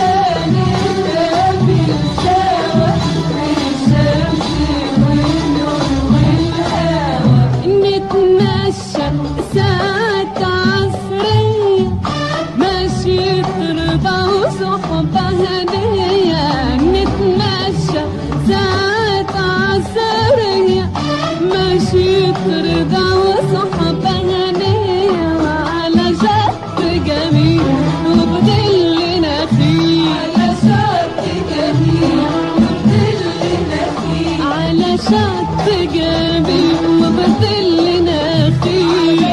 نتقابل سوا من الشمس والنور والهوى نتمشى ساعة عصرية ماشي رضا وصحبة هدية نتمشى ساعة عصرية ماشي رضا وصحبة هدية وعلى شط جميل وبظل نخيل على شط جميل وبظل نخيل على شط جميل وبظل نخيل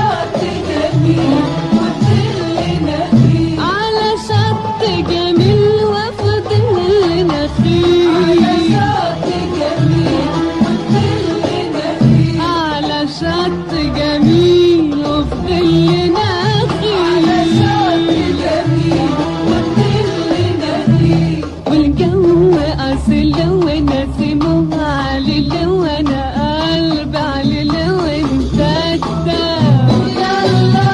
على شط جميل وبظل نخيل على شط جميل وبظل نخيل والجو أصل ونسيمه علل وانا قلبي علل وانت الدواء يلا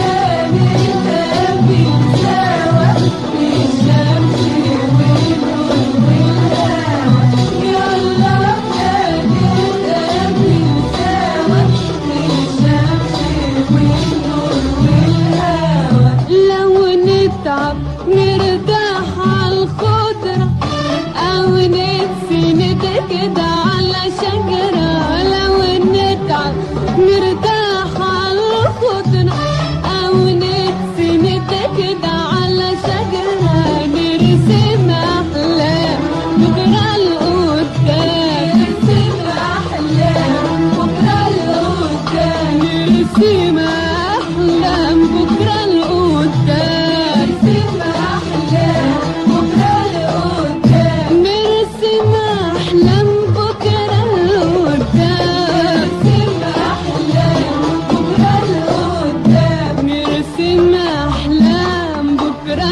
نتقابل سوا في الشمس والنور والهوى يلا نتقابل سوا في الشمس والنور والهوى لو نتعب نرتاح عالخضرة أو نتسند كده على شجرة لو نتعب نرتاح عالخضرة أو نتسند كده على شجرة نرسم أحلام بكرة لقدام نرسم أحلام بكرة لقدام نرسم أحلام بكرة لقدام نرسم أحلام بكرة لقدام نرسم أحلام بكرة لقدام نرسم أحلام بكرة لقدام نرسم أحلام بكرة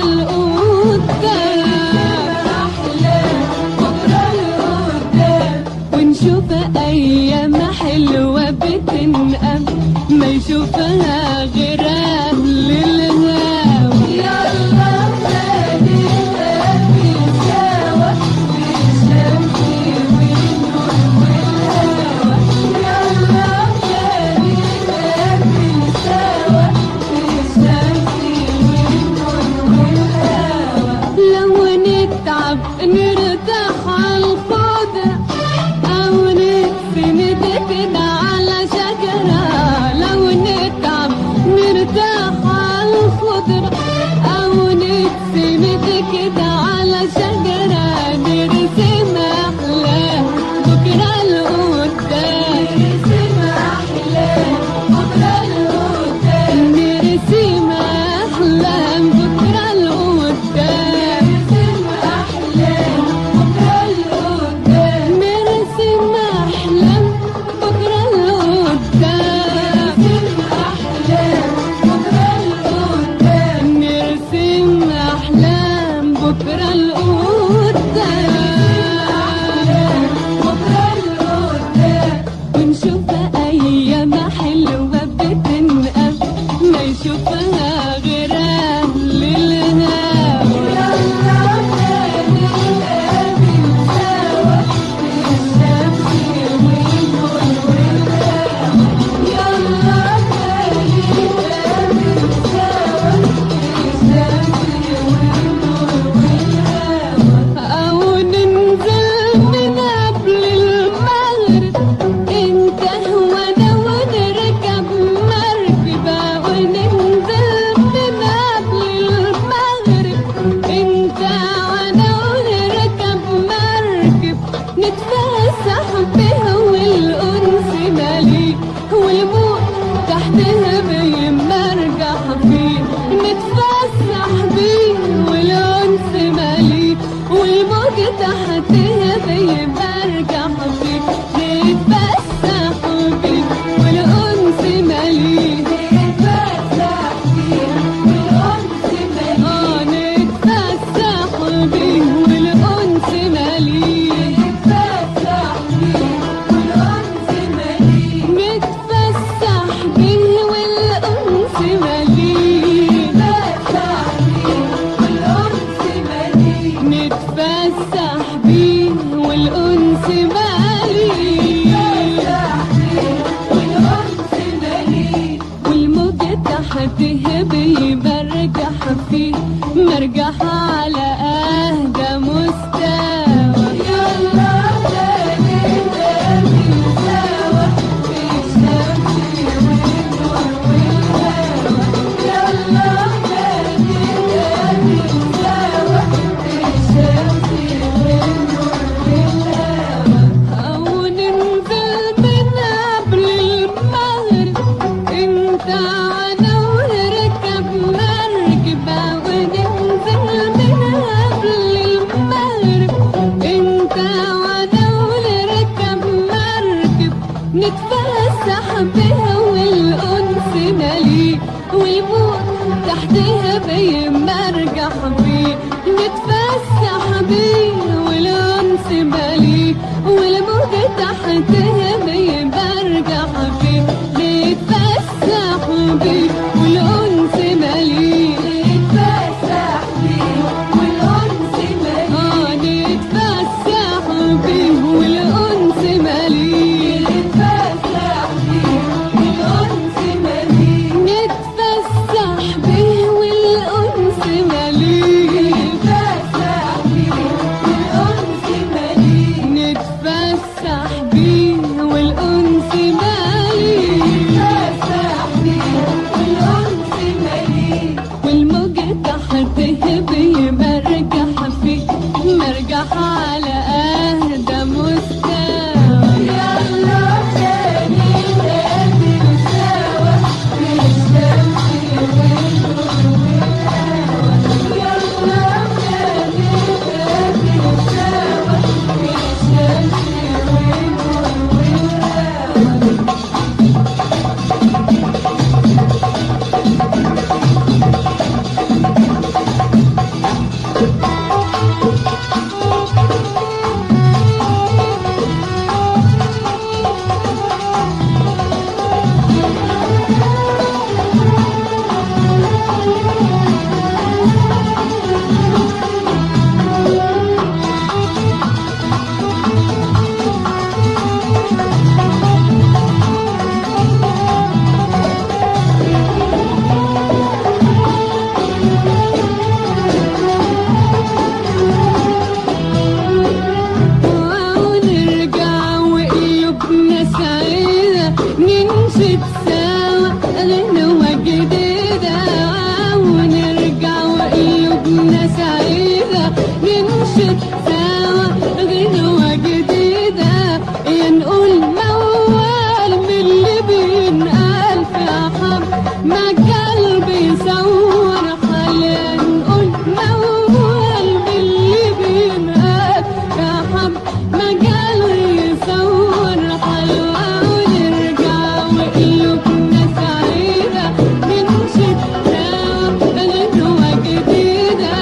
لقدام ونشوف أيام حلوة بتنقم ما يشوفها غير أهل الهوى يلا نتقابل سوا في الشمس والنور والهوى يلا نتقابل سوا في الشمس والنور والهوى لو نتعب نرتاح عالخضرة أو نتسند كده على شجرة لو نتعب تحته بي برجح فيه مرجح على اهدى مستوى يلا تاني تاني سوا في الشمس والنور والهوى يلا تاني تاني سوا في الشمس والنور والهوى أو ننزل من قبل المغرب انت انا ونركب مركبة وننزل من قبل المغرب انت وانا ونركب مركب نتفسح بها والانس مليء والموت تحتها بي مرجح فيه نتفسح بيه والانس مليء والموت تحتها بي برجح فيه نتفسح بيه والانس مليء نتفسح بيه والانس مليء اه نتفسح بيه والانس مليء نتفسح بيه والانس مليء نتفسح بيه والانس مليء نتفسح بيه والانس مليء نتفسح بيه والانس مليء نتفسح بيه والانس مليء والموج تحته بيه مرجح فيه مرجح على اهدى مستوى يلا تاني نقابل سوا في الشمس والنور والهوى يلا تاني نقابل سوا في الشمس والنور والهوى ونرجع وقلوبنا سعيدة ننشد سوا غنوة جديدة ونرجع وقلوبنا سعيدة ننشد سوا غنوة جديدة يا نقول موال من اللي بينقال في حب ما قلبي يصور حاليا نقول موال من اللي بينقال في حب ما قلبي يصور حلوة ونرجع وقلوبنا سعيدة نمشي سوا غنوة جديدة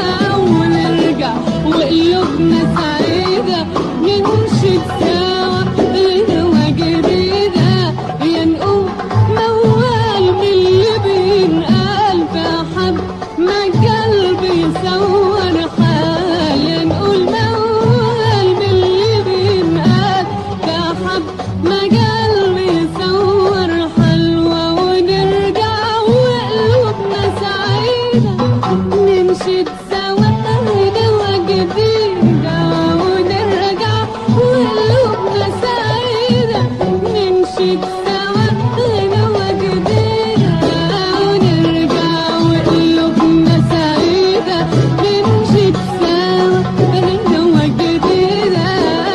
ونرجع وقلوبنا سعيدة نمشي سوا غنوة جديدة يا نقول موال من اللي بينقال في حب ما قلبي يصور حال يا نقول موال من اللي بينقال في حب ما قلبي يصور حلوة ونرجع وقلوبنا سعيدة ننشد سوا غنوة جديدة ونرجع وقلوبنا سعيدة ننشد سوا غنوة جديدة ونرجع وقلوبنا سعيدة ننشد سوا غنوة جديدة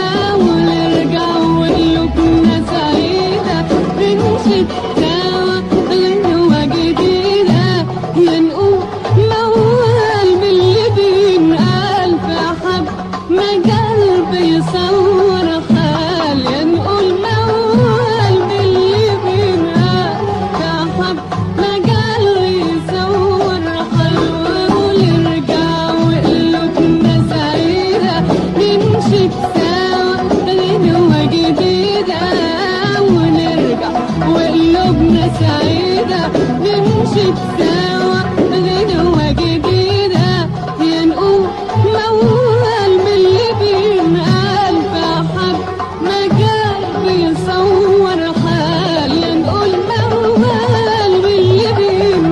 ونرجع وقلوبنا سعيدة ننشد سوا غنوة جديدة يا نقول موال من اللي بينقال في حب ما قلبي يصور خال يا نقول موال من اللي بينقال في حب ما قلبي يصور حلوة ونرجع وقلوبنا سعيدة نمشي سوا غنوة جديدة ونرجع وقلوبنا سعيدة نمشي سوا غنوة جديدة يا نقول موال من اللي بينقال في حب ما قلبي يصور حال يا نقول موال من اللي بينقال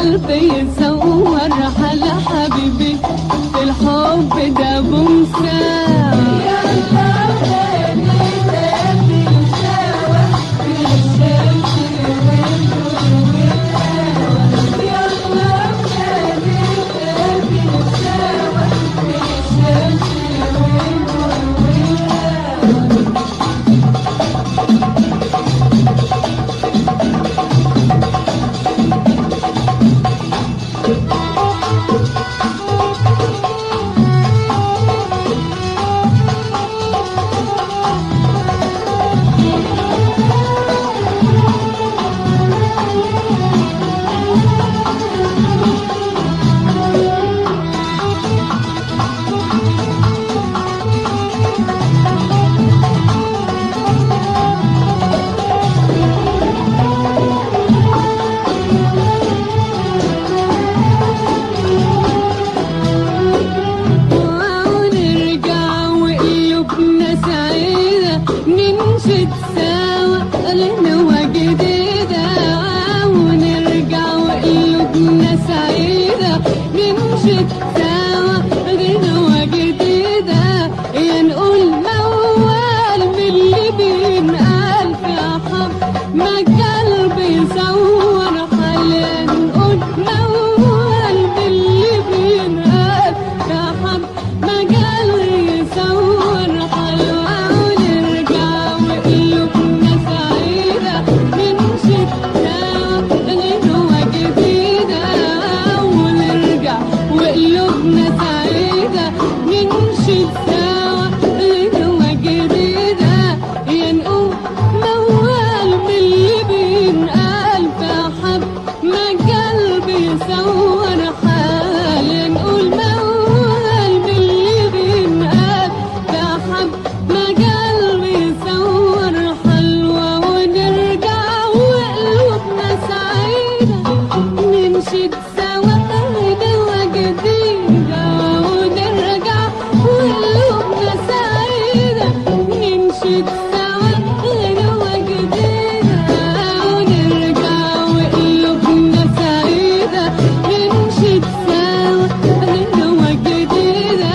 قلبي يصور حلا حبيبي الحب ده بمساوي ونرجع وقلوبنا سعيدة ننشد سوا لنوى جديدة ونرجع وقلوبنا سعيدة ننشد سوا لنوى جديدة يا نقول موال من اللي بينقال في حب ما قلبي يصور حاليا نقول موال من اللي بينقال في حب ما قلبي يصور حلوة ونرجع وقلوبنا سعيدة نمشي سوا غنوة جديدة ونرجع وقلوبنا سعيدة نمشي سوا غنوة جديدة يا نقول موال من اللي بينقال في حب ما قلبي يصور حال نقول موال من اللي بينقال في حب ما قلبي يصور حلوة ونرجع وقلوبنا سعيدة ننشد سوا غنوة جديدة ونرجع وقلوبنا سعيدة ننشد سوا غنوة جديدة ونرجع وقلوبنا سعيدة ننشد سوا غنوة جديدة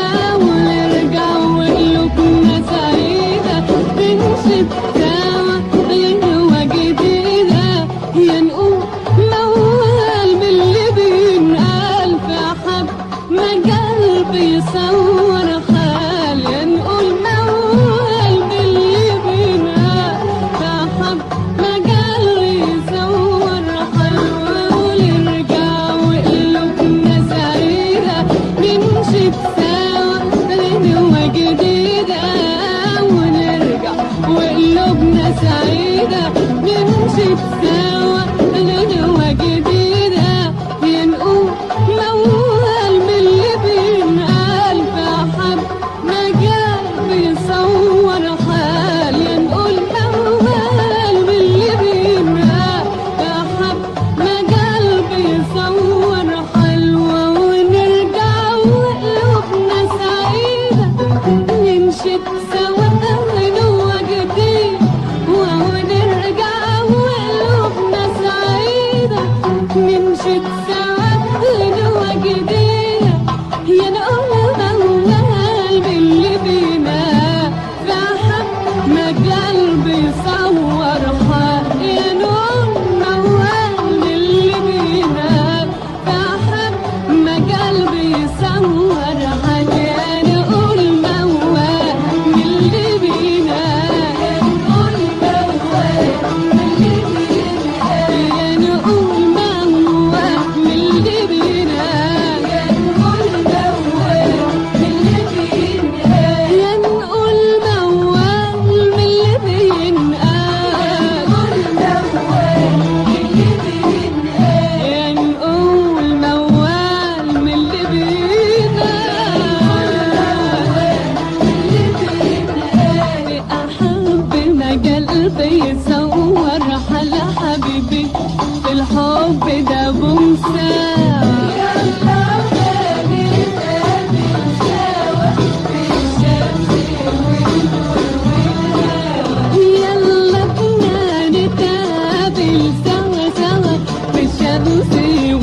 ونرجع وقلوبنا سعيدة ننشد سوا غنوة جديدة يا نقول موال من اللي بينقال في حب ما قلبي يصور حال يا نقول موال من اللي بينقال في حب ما قلبي يصور حلوة ونرجع وقلوبنا سعيدة نمشي سوا غنوة جديدة ونرجع وقلوبنا سعيدة نمشي سوا غنوة جديدة يا نقول موال من اللي بينقال في حب ما قلبي يصور حال يا نقول موال من اللي بينقال في حب ما قلبي يصور حلوة ونرجع وقلوبنا سعيدة ننشد سوا غنوة جديدة ونرجع وقلوبنا سعيدة ننشد سوا غنوة جديدة يا نقول موال من اللي بينا في حب ما قلبي يصور حال يا نقول موال من اللي بينا في حب ما قلبي يصور حال يا نقول موال من اللي بينا يا نقول موال من اللي بينا يا نقول موال من اللي بينا يا نقول موال من اللي بينا يا نقول موال من اللي بينا يا نقول موال من اللي بينا أحب ما قلبي يصور حلا حبيبي في الحب ده بمساوي يلا بنا نتقابل سوا سوا في الشمس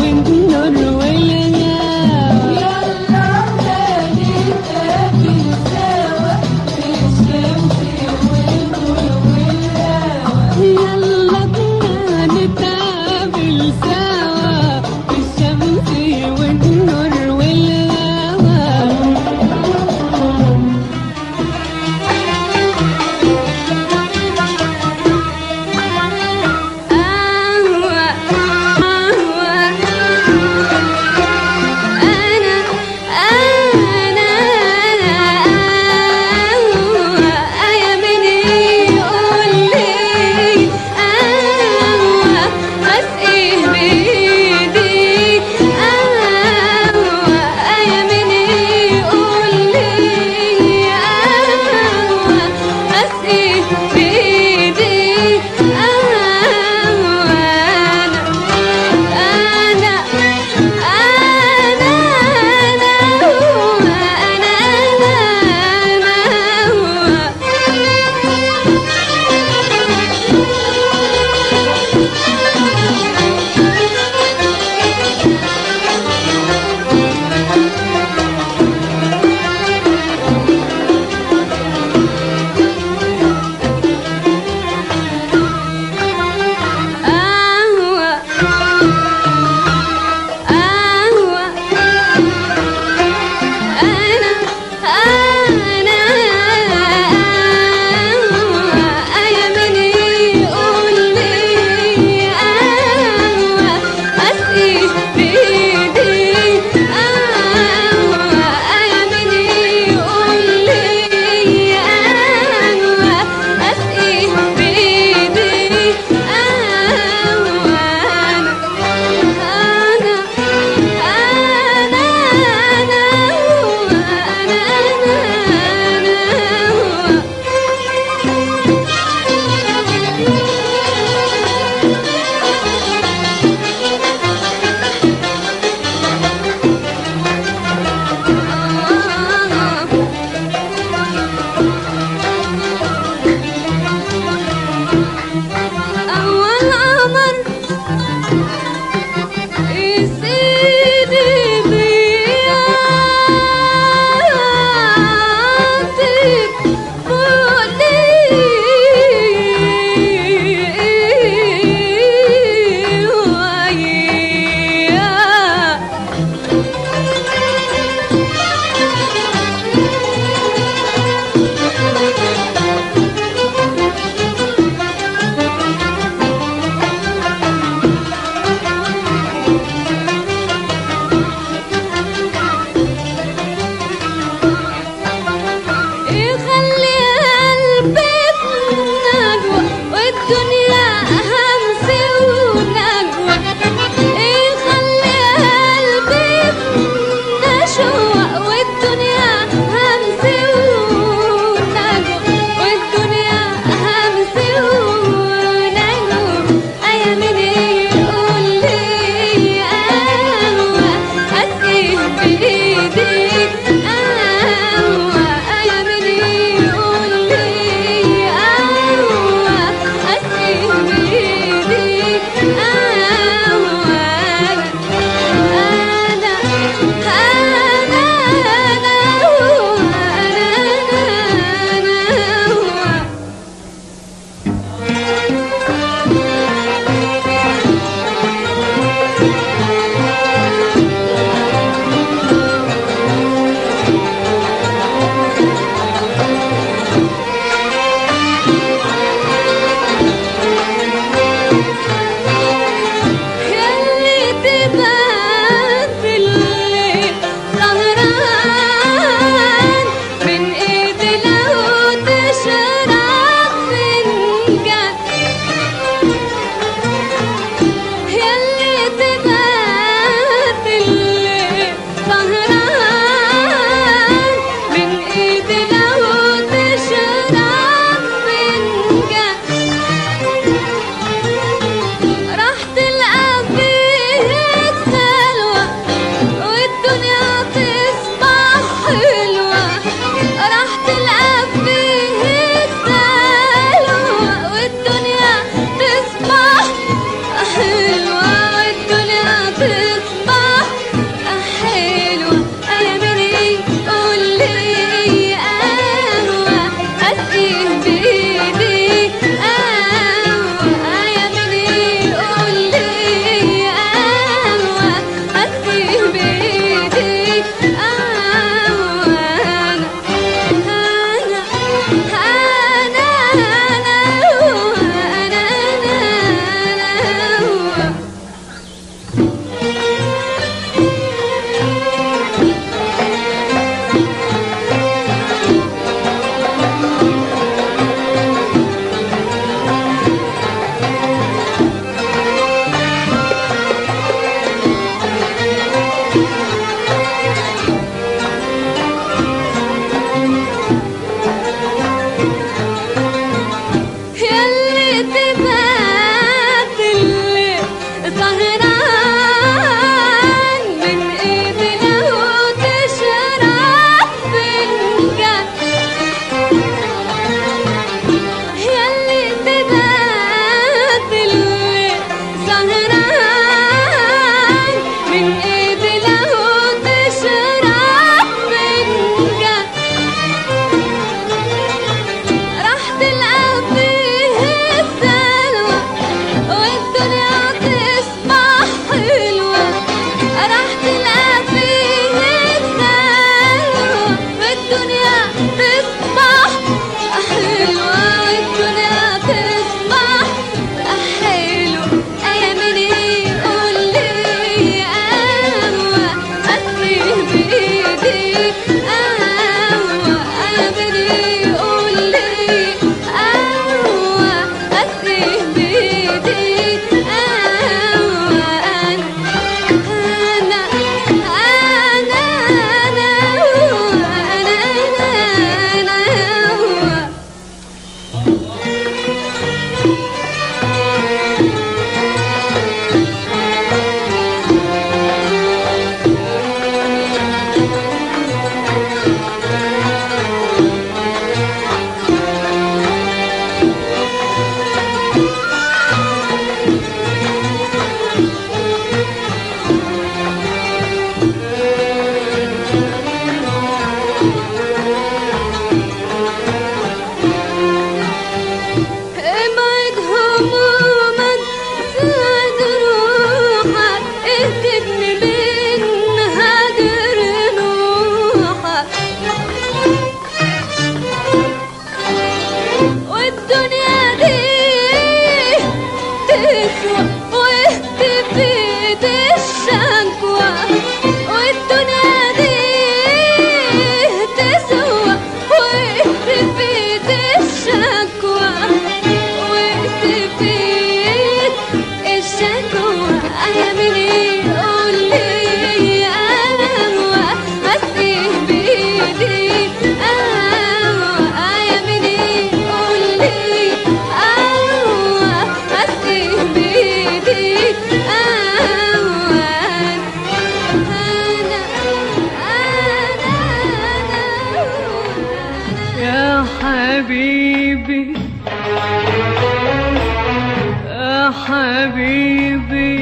حبيبي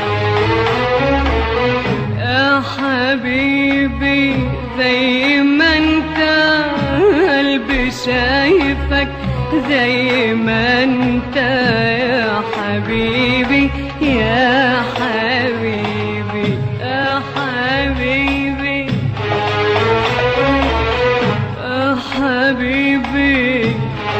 يا حبيبي زي ما انت قلبي شايفك زي ما انت يا حبيبي يا حبيبي يا حبيبي يا حبيبي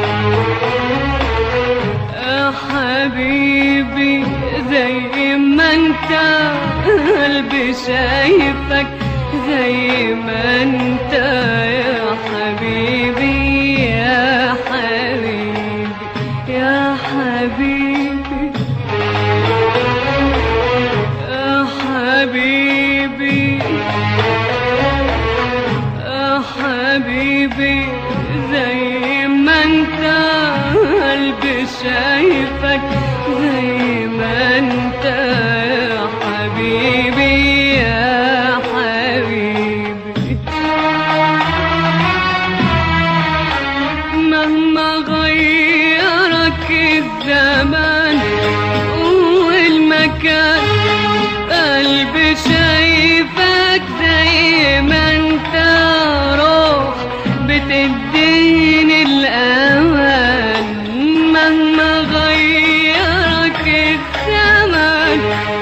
يا حبيبي زي ما انت قلبي شايفك زي ما انت يا حبيبي يا حبيبي يا حبيبي يا حبيبي يا حبيبي زي ما انت قلبي شايفك زي ما انت يا حبيبي يا حبيبي مهما غيرك الزمان والمكان قلبي شايفك زي ما انت روح بتديني الامان مهما غيرك الزمان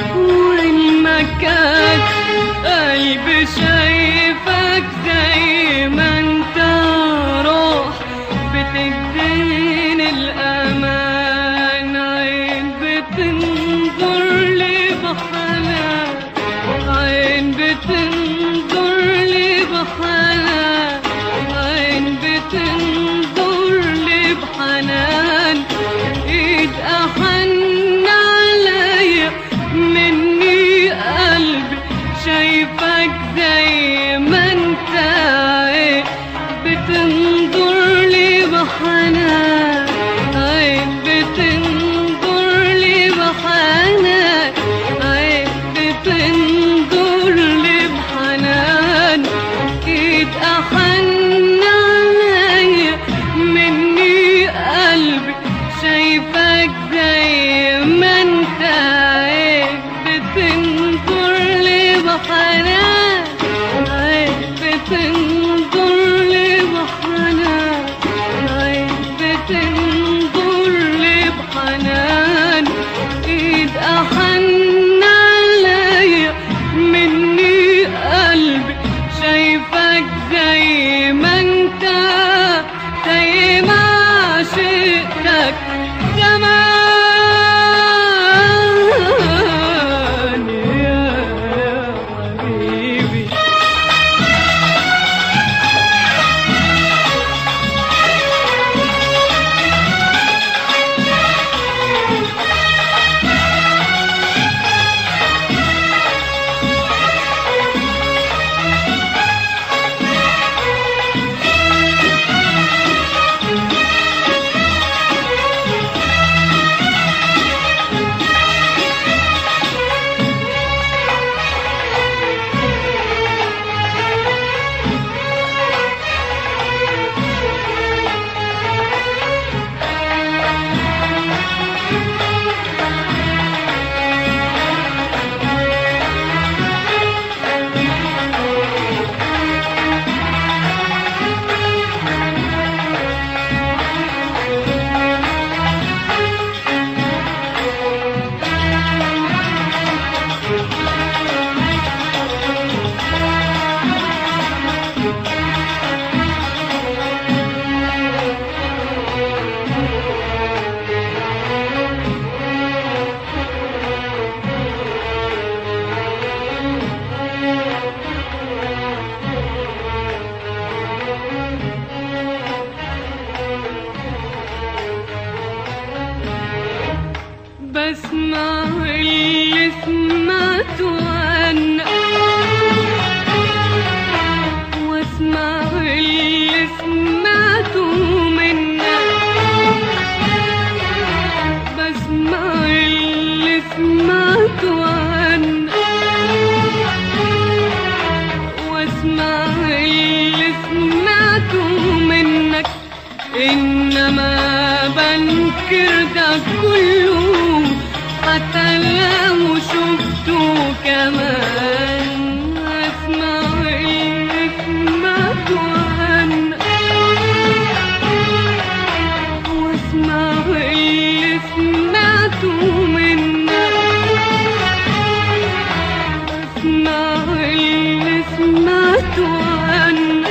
والمكان قلبي شايفك زي ما انت روح بتديني الامان عين بتنظر لي بحنان عين بتنظر لي بحنان عين بتنظر لي بحنان ايد احن عليا مني قلبي شايفك زي ما انت عين بتنظر لي بحنان عين بتنظر لي بحنان عين بتنظر لي بحنان ايد احن عليا مني قلبي شايفك زي ما انت عين بتنظر لي بحنان عين بتنظر لي بحنان عين بتنظر لي بحنان ايد احن عليا مني قلبي شايفك زي ما انت زي ما عشقتك زمان يا حبيبي بسمع اللي سمعته عنك واسمع اللي سمعته منك بسمع اللي سمعته عنك واسمع اللي سمعته منك انما بنكر ده كله حتى كمان اسمع اللي سمعته عنك واسمع اللي سمعته منك اسمع اللي سمعته عنك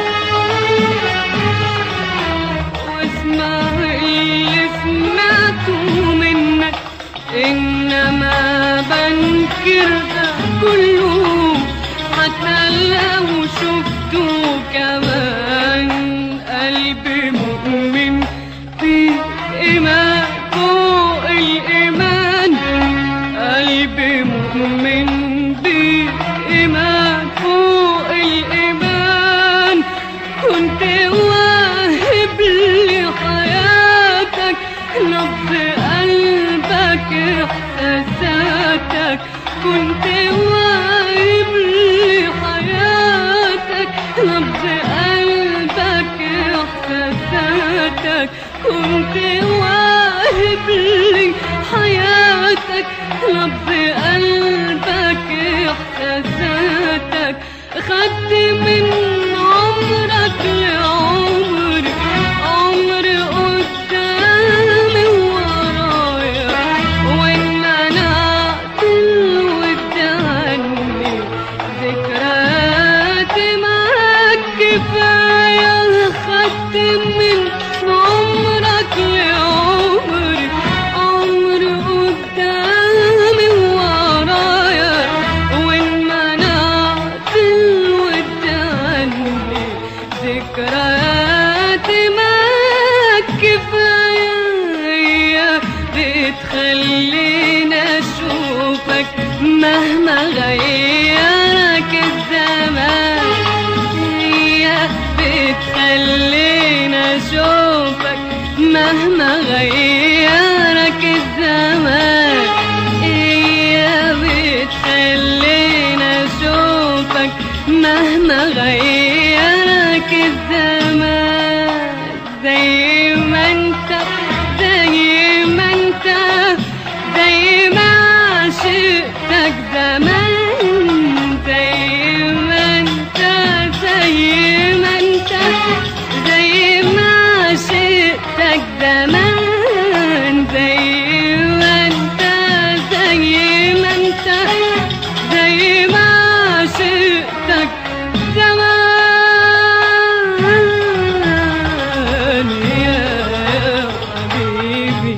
واسمع اللي سمعته منك انما بنكر ده كله حتى لو شفته كمان قلبي مؤمن في ايمان فوق الايمان قلبي مؤمن بإيمان فوق الإيمان كنت واهب لي حياتك نبض قلبك إحساساتك كنت واهب لي حياتك نبض قلبك إحساساتك كنت واهب لي حياتك نبض قلبك إحساساتك خدت من عمرك لعمري عمر قدامي ورايا وإن منعت الود عني ذكرياتي معاك كفاية خدت من عمرك لعمري عمر قدامي ورايا وإن منعت الود عني ذكرياتي معاك كفاية هي بتخليني أشوفك مهما غيرك الزمان هي بتخليني أشوفك مهما غيرك الزمان هي بتخليني أشوفك مهما غيرك الزمان زي ما انت زي ما انت زي ما عشقتك زمان زي ما انت زي ما انت زي ما عشقتك زمان زي ما انت زي ما انت زي ما عشقتك زمان يا حبيبي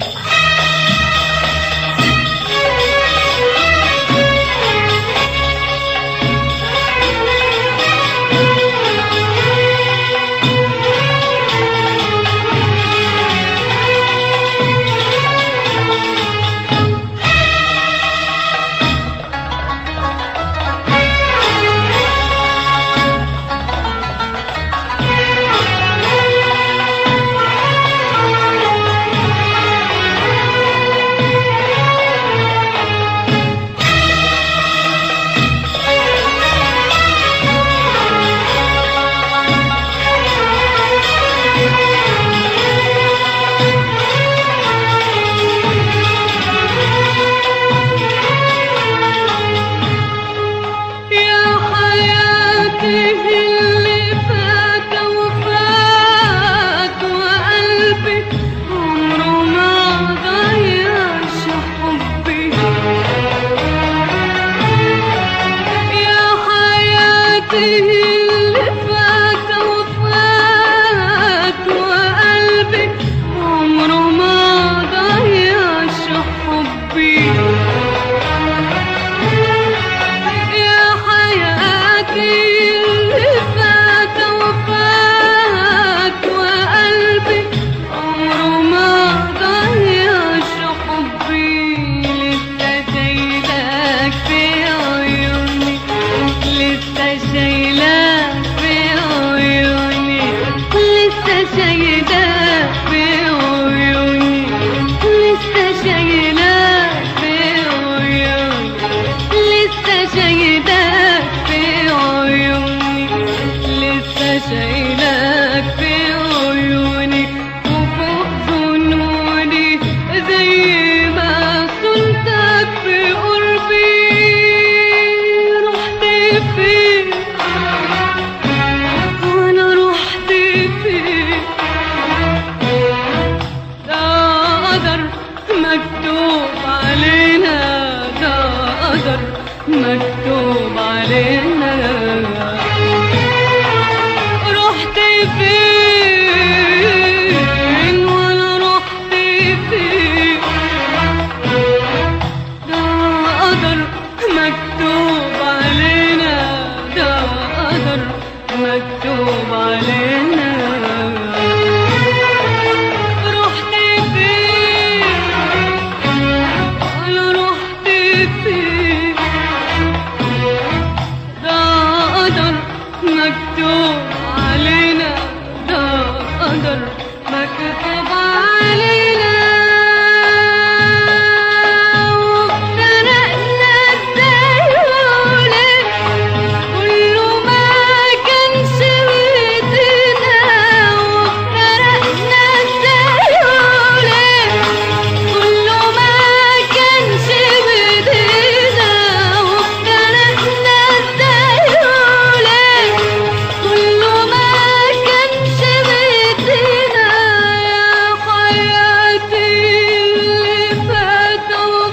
يا حياتي اللي فات وفات وقلبي عمره ما ضيعش حبي يا حياتي اللي فات وفات وقلبي عمره ما ضيعش حبي يا حياتي اللي فات وفات وقلبي عمره ما ضيعش حبي لسه شايلك في عيوني لسه شايلك علينا رحت فين ولا رحت فين ده قدر مكتوب علينا ده قدر مكتوب علينا رحت فين ولا رحت فين ده قدر مكتوب علينا ده قدر مكتوب علينا وافترقنا ازاي وليه كله ما كانش بايدينا وافترقنا ازاي وليه كله ما كانش بايدينا وافترقنا ازاي وليه كله ما كانش بايدينا يا حياتي اللي فات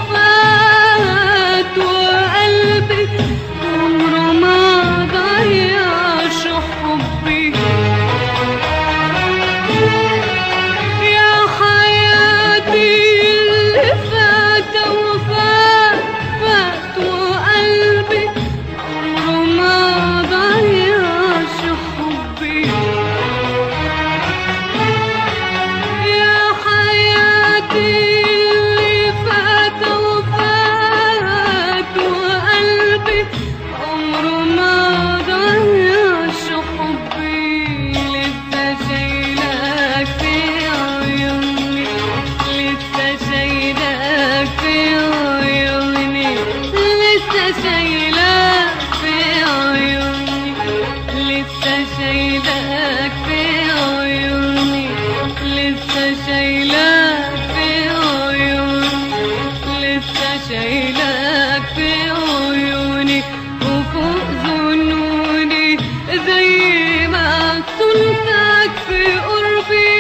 وفات وقلبي عمره ما ضيعش حبي يا حياتي اللي فات وفات فات وقلبي عمره ما ضيعش حبي يا حياتي اللي فات وفات وقلبي عمره ما ضيعش حبي لسه شايلك في عيوني لسه شايلك في عيوني لسه شايلك في عيوني لسه شايلك في عيوني لسه شايلك في عيوني لسه شايلك في عيوني وفوق ظنوني زي ما صنتك في قربي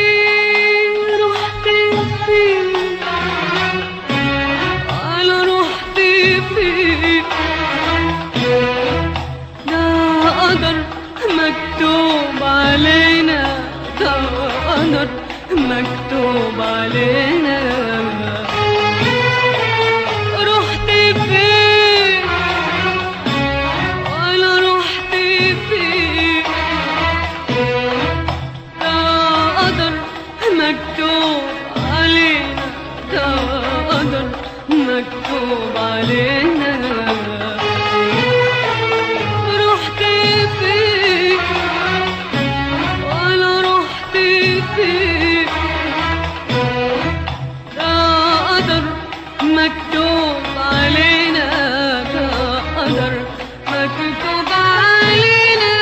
رحت فين انا رحت فين ده قدر مكتوب علينا ده قدر مكتوب علينا رحت فين ولا رحت فين ده قدر مكتوب علينا ده قدر مكتوب علينا رحت فين ولا رحت فين ده قدر مكتوب علينا ده قدر مكتوب علينا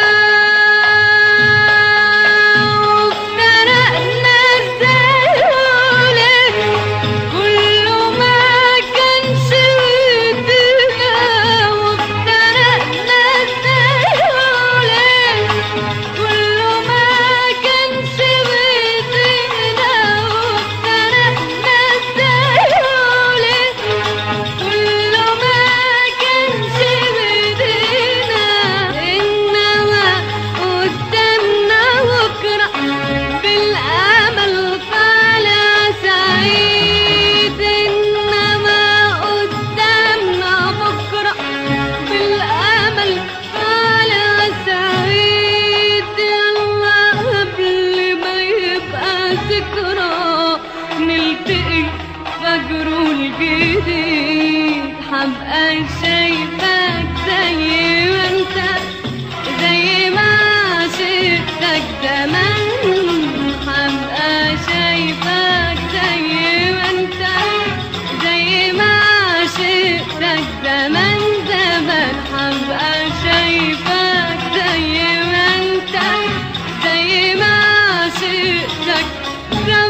وافترقنا ازاي وليه كله ما كانش بايدينا وافترقنا ازاي وليه كله ما كانش بايدينا وافترقنا ازاي وليه كله ما كانش بايدينا انما قدامنا بكره بالامل طالع سعيد انما قدامنا بكره بالامل طالع سعيد يلا قبل ما يبقى ذكرى نلتقي فجر الجديد حبقى شايفك زي ما انت زي ما عشقتك زمان حبقى شايفك زي ما انت زي ما عشقتك زمان زمان حبقى شايفك زي ما انت زي ما عشقتك زمان